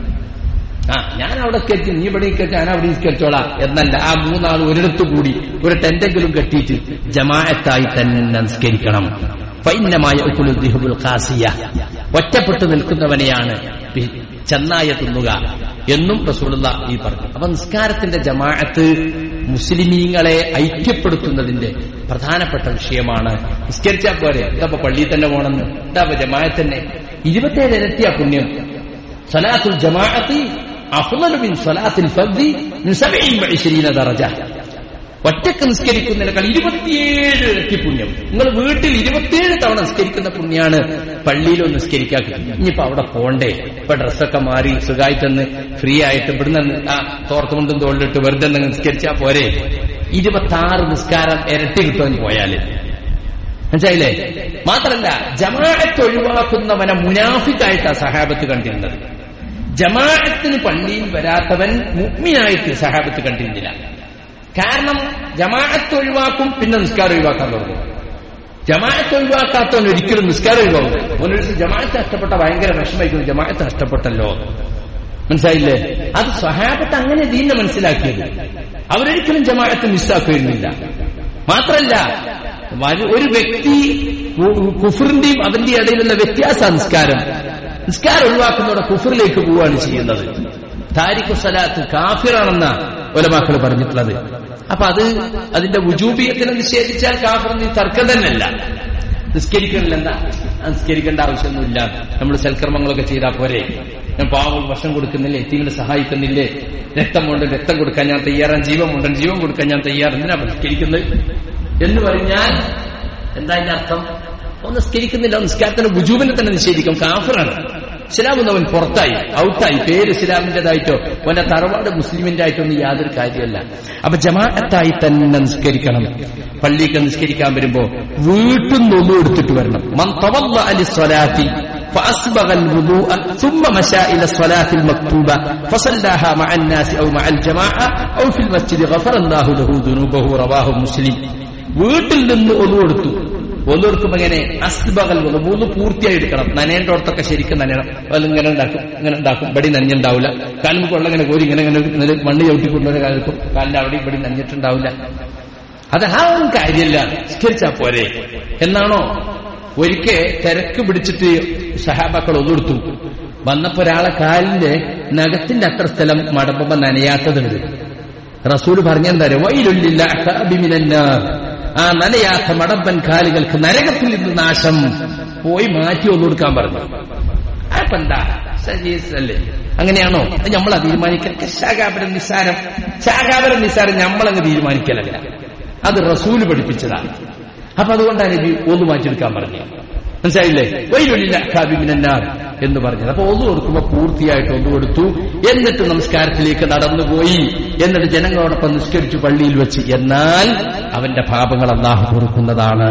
ആ ഞാൻ അവിടെ കെട്ടി നീ ഇവിടെ കെട്ടി ഞാൻ അവിടെ കെട്ടിച്ചോളാം എന്നല്ല ആ മൂന്നാൾ ഒരിടത്തു കൂടി ഒരു ടെന്റെങ്കിലും കെട്ടിയിട്ട് ജമാഅത്തായി തന്നെ നിസ്കരിക്കണം ഫൈനമായ കാസിയ ഒറ്റപ്പെട്ടു നിൽക്കുന്നവനെയാണ് ചെന്നായ തിന്നുക എന്നും റസൂലുള്ള ഈ പറഞ്ഞു അപ്പൊ നിസ്കാരത്തിന്റെ ജമാഅത്ത് മുസ്ലിമീങ്ങളെ ഐക്യപ്പെടുത്തുന്നതിന്റെ പ്രധാനപ്പെട്ട വിഷയമാണ് നിസ്കരിച്ചാൽ പോരെ ഇതപ്പോ പള്ളിയിൽ തന്നെ പോകണമെന്ന് ഇതാപ്പോ ജമാഅത്തന്നെ ഇരുപത്തേഴ് ഇരട്ടിയ പുണ്യം സലാത്തുൽ ജമാഅത്തി അഫ്ളലു മിൻ സലാത്തിൽ ഫർദി മിൻ 27 ദറജ ഒറ്റക്ക് നിസ്കരിക്കുന്നതിനേക്കാൾ ഇരുപത്തിയേഴ് ഇരട്ടി പുണ്യം നിങ്ങൾ വീട്ടിൽ ഇരുപത്തിയേഴ് തവണ നിസ്കരിക്കുന്ന പുണ്യാണ് പള്ളിയിലോ നിസ്കരിക്കാക്കി ഇനിയിപ്പോ അവിടെ പോണ്ടേ ഇപ്പൊ ഡ്രസ്സൊക്കെ മാറി സുഖമായിട്ടൊന്ന് ഫ്രീ ആയിട്ട് ഇവിടുന്ന് ആ തോർത്തുകൊണ്ടും തോളിലിട്ട് വെറുതെ നിസ്കരിച്ചാ പോരെ ഇരുപത്തി ആറ് നിസ്കാരം ഇരട്ടി കിട്ടുമെന്ന് പോയാല് മനസ്സിലായില്ലേ മാത്രല്ല ജമാഅത്ത് ഒഴിവാക്കുന്നവനെ മുനാഫിക്കായിട്ടാ സഹാബത്ത് കണ്ടിരുന്നത് ജമാഅത്തിന് പള്ളിയിൽ വരാത്തവൻ മുഗ്മിനായിട്ട് സഹാബത്ത് കണ്ടിരുന്നില്ല കാരണം ജമാഅത്ത് ഒഴിവാക്കും പിന്നെ നിസ്കാരം ഒഴിവാക്കാൻ തുടങ്ങും ജമാഅത്ത് ഒഴിവാക്കാത്തവൻ ഒരിക്കലും നിസ്കാരം ഒഴിവാക്കും ഓനൊരു ജമാഅത്ത് നഷ്ടപ്പെട്ട ഭയങ്കര വിഷമായിരിക്കും ജമാഅത്ത് നഷ്ടപ്പെട്ടല്ലോ മനസ്സിലായില്ലേ അത് സഹാബത്ത് അങ്ങനെ ദീനെ മനസ്സിലാക്കിയത് അവരൊരിക്കലും ജമാഅത്ത് മിസ്സാക്കുന്നില്ല മാത്രല്ല ഒരു വ്യക്തി കുഫറിന്റെയും അതിന്റെ ഇടയിലുള്ള വ്യത്യാസ നിസ്കാരം നിസ്കാരം ഒഴിവാക്കുന്നതോടെ കുഫറിലേക്ക് പോവുകയാണ് ചെയ്യുന്നത് താരിഖു സലാത്ത് കാഫിറാണെന്ന ഒലമാക്കൾ പറഞ്ഞിട്ടുള്ളത് അപ്പൊ അത് അതിന്റെ ഉജൂബിയത്തിനെ നിഷേധിച്ചാൽ കാഫർ നീ തർക്കം തന്നെയല്ല നിസ്കരിക്കണില്ല എന്താ നിസ്കരിക്കേണ്ട ആവശ്യമൊന്നുമില്ല നമ്മൾ സൽക്കർമ്മങ്ങളൊക്കെ ചെയ്താൽ പോരെ ഞാൻ പാവങ്ങൾ ഭക്ഷണം കൊടുക്കുന്നില്ലേ എത്തിങ്ങളെ സഹായിക്കുന്നില്ലേ രക്തം കൊണ്ട് രക്തം കൊടുക്കാൻ ഞാൻ തയ്യാറാണ് ജീവൻ കൊണ്ട് ജീവൻ കൊടുക്കാൻ ഞാൻ തയ്യാർ എന്തിനാ നിസ്കരിക്കുന്നത് എന്ന് പറഞ്ഞാൽ എന്താ അതിന്റെ അർത്ഥം ഒന്ന് നിസ്കരിക്കുന്നില്ല നിസ്കാരത്തിന്റെ ബുജൂബിനെ തന്നെ നിഷേധിക്കും കാഫറാണ് ഇസ്ലാം എന്നവൻ പുറത്തായി ഔട്ടായി പേര് ഇസ്ലാമിന്റേതായിട്ടോ അവന്റെ തറവാട് മുസ്ലിമിന്റെ ആയിട്ടൊന്നും യാതൊരു കാര്യമല്ല അപ്പൊ ജമാഅത്തായി തന്നെ നിസ്കരിക്കണം പള്ളിക്ക് നിസ്കരിക്കാൻ വരുമ്പോ വീട്ടിൽ നിന്ന് എടുത്തിട്ട് വരണം മൻ തവല്ല അലി സ്വലാത്തി فأسبغ الوضوء ثم مشى إلى الصلاة المكتوبة فصلاها مع الناس أو مع الجماعة أو في المسجد غفر الله له ذنوبه رواه مسلم വീട്ടിൽ നിന്ന് ഒന്നു കൊടുത്തു ഒന്നു കൊടുക്കുമ്പോ ഇങ്ങനെ അസ്ബകൽ മൂന്ന് പൂർത്തിയായി എടുക്കണം നനേണ്ടോടത്തൊക്കെ ശരിക്കും നനയണം അത് ഇങ്ങനെ ഉണ്ടാക്കും ഇങ്ങനെ ഉണ്ടാക്കും ഇവിടെ നനഞ്ഞുണ്ടാവില്ല കാലിന് വെള്ളം ഇങ്ങനെ കോരി ഇങ്ങനെ ഇങ്ങനെ ഇങ്ങനെ മണ്ണ് ചവിട്ടിക്കൊണ്ടുവരെ കാലത്തും കാലിന്റെ അവിടെ ഇവിടെ നനഞ്ഞിട്ടുണ്ടാവില്ല അത് ആ ഒരു കാര്യമല്ല നിസ്കരിച്ചാ പോരെ എന്നാണോ ഒരിക്കൽ തിരക്ക് പിടിച്ചിട്ട് സഹാബാക്കൾ ഒന്നെടുത്തു വന്നപ്പോ ഒരാളെ കാലിന്റെ നഖത്തിന്റെ അത്ര സ്ഥലം മടമ്പുമ്പോ നനയാത്തതുണ്ട് റസൂല് പറഞ്ഞെന്താ വൈലുള്ളില്ല ആ നനയാത്ത മടമ്പൻ കാലുകൾക്ക് നരകത്തിൽ നിന്ന് നാശം പോയി മാറ്റി ഒന്നു കൊടുക്കാൻ പറഞ്ഞു അപ്പൊ എന്താ സജീസല്ലേ അങ്ങനെയാണോ അത് നമ്മളാ തീരുമാനിക്കൽ ശാഖാപരം നിസ്സാരം ശാഖാപരം നിസ്സാരം നമ്മളങ്ങ് തീരുമാനിക്കലല്ല അത് റസൂല് പഠിപ്പിച്ചതാണ് അപ്പൊ അതുകൊണ്ടാണ് നബി ഒന്ന് മാറ്റിയെടുക്കാൻ പറഞ്ഞത് മനസ്സിലായില്ലേ വൈലുള്ളില്ല കാബിമിനാർ എന്ന് പറഞ്ഞത് അപ്പൊ ഒന്ന് കൊടുക്കുമ്പോ പൂർത്തിയായിട്ട് ഒന്ന് കൊടുത്തു എന്നിട്ട് നമസ്കാരത്തിലേക്ക് നടന്നുപോയി എന്നിട്ട് ജനങ്ങളോടൊപ്പം നിസ്കരിച്ചു പള്ളിയിൽ വെച്ച് എന്നാൽ അവന്റെ പാപങ്ങൾ അള്ളാഹു കൊടുക്കുന്നതാണ്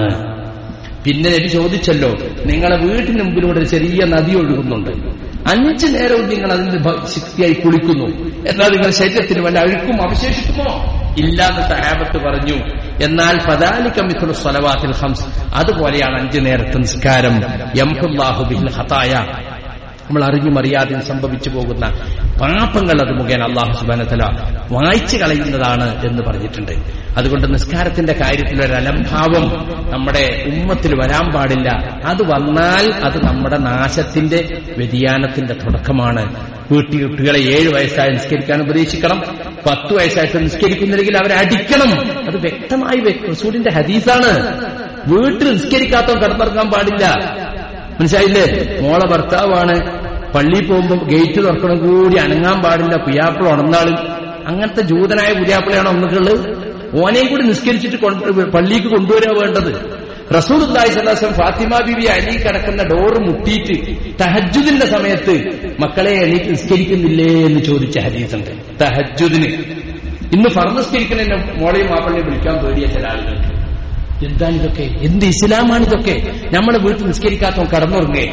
പിന്നെ നബി ചോദിച്ചല്ലോ നിങ്ങളെ വീട്ടിന് മുമ്പിലൂടെ ഒരു ചെറിയ നദി ഒഴുകുന്നുണ്ട് അഞ്ചു നേരവും നിങ്ങൾ അതിന് ശക്തിയായി കുളിക്കുന്നു എന്നാൽ നിങ്ങൾ ശരീരത്തിന് വല്ല അഴുക്കും അവശേഷിക്കുമോ ഇല്ലാന്ന് സഹാബത്ത് പറഞ്ഞു എന്നാൽ ഫദാലിക്കമിത്തുൽ സ്വലവാത്തിൽ ഹംസ് അതുപോലെയാണ് അഞ്ചു നേരത്തെ നിസ്കാരം യംഹുല്ലാഹു ബിഹിൽ ഹതായ നമ്മൾ അറിഞ്ഞും അറിയാതെയും സംഭവിച്ചു പോകുന്ന പാപങ്ങൾ അത് മുഖേന അള്ളാഹു സുബാനത്തല വായിച്ചു കളയുന്നതാണ് എന്ന് പറഞ്ഞിട്ടുണ്ട് അതുകൊണ്ട് നിസ്കാരത്തിന്റെ കാര്യത്തിൽ ഒരു അലംഭാവം നമ്മുടെ ഉമ്മത്തിൽ വരാൻ പാടില്ല അത് വന്നാൽ അത് നമ്മുടെ നാശത്തിന്റെ വ്യതിയാനത്തിന്റെ തുടക്കമാണ് വീട്ടിൽ കുട്ടികളെ ഏഴ് വയസ്സായി നിസ്കരിക്കാൻ ഉപദേശിക്കണം പത്ത് വയസ്സായിട്ട് നിസ്കരിക്കുന്നില്ലെങ്കിൽ അവരെ അടിക്കണം അത് വ്യക്തമായി റസൂലിന്റെ ഹദീസാണ് വീട്ടിൽ നിസ്കരിക്കാത്തവൻ കിടന്നിറങ്ങാൻ പാടില്ല മനസ്സിലായില്ലേ മോളെ ഭർത്താവാണ് പള്ളിയിൽ പോകുമ്പോൾ ഗേറ്റ് തുറക്കണം കൂടി അനങ്ങാൻ പാടില്ല പുയ്യാപ്പിള ഉണർന്നാളും അങ്ങനത്തെ ജൂതനായ പുയ്യാപ്പിളയാണ് ഒന്നുള്ളത് ഓനെയും കൂടി നിസ്കരിച്ചിട്ട് പള്ളിക്ക് കൊണ്ടുവരാ വേണ്ടത് റസൂൽ സല്ലാസം ഫാത്തിമ ബിബി അലി കിടക്കുന്ന ഡോറ് മുട്ടിയിട്ട് തഹജുദിന്റെ സമയത്ത് മക്കളെ എണീറ്റ് നിസ്കരിക്കുന്നില്ലേ എന്ന് ചോദിച്ച ഹദീസുണ്ട് തഹജുദിന് ഇന്ന് ഫർനിസ്കരിക്കുന്ന മോളെയും മാപ്പിളനെയും വിളിക്കാൻ പേടിയ ചില ആളുകൾക്ക് എന്താണ് ഇതൊക്കെ എന്ത് ഇസ്ലാമാണ് ഇതൊക്കെ നമ്മളെ വീട്ടിൽ നിസ്കരിക്കാത്തവൻ കടന്നുറങ്ങേ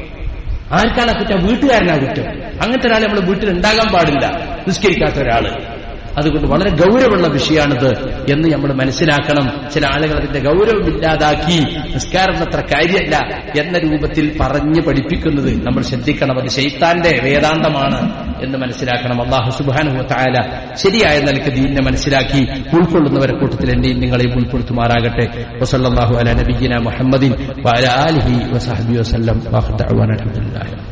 ആർക്കാണ് കുറ്റം വീട്ടുകാരനാ കുറ്റം അങ്ങനത്തെ ഒരാൾ നമ്മുടെ വീട്ടിൽ ഉണ്ടാകാൻ പാടില്ല നിസ്കരിക്കാത്ത ഒരാള് അതുകൊണ്ട് വളരെ ഗൗരവമുള്ള വിഷയമാണിത് എന്ന് നമ്മൾ മനസ്സിലാക്കണം ചില ആളുകൾ അതിന്റെ ഗൗരവം ഇല്ലാതാക്കി നിസ്കാരം അത്ര കാര്യമല്ല എന്ന രൂപത്തിൽ പറഞ്ഞ് പഠിപ്പിക്കുന്നത് നമ്മൾ ശ്രദ്ധിക്കണം അത് ശൈത്താന്റെ വേദാന്തമാണ് എന്ന് മനസ്സിലാക്കണം അള്ളാഹു സുബാനു തായാല ശരിയായ നിലക്ക് ദീനിനെ മനസ്സിലാക്കി ഉൾക്കൊള്ളുന്നവരെ കൂട്ടത്തിൽ എന്റെയും നിങ്ങളെയും ഉൾപ്പെടുത്തുമാറാകട്ടെ വസല്ലാഹു അല നബീന മുഹമ്മദിൻ വാല ആലിഹി വസഹബി വസ്ലം വാഹു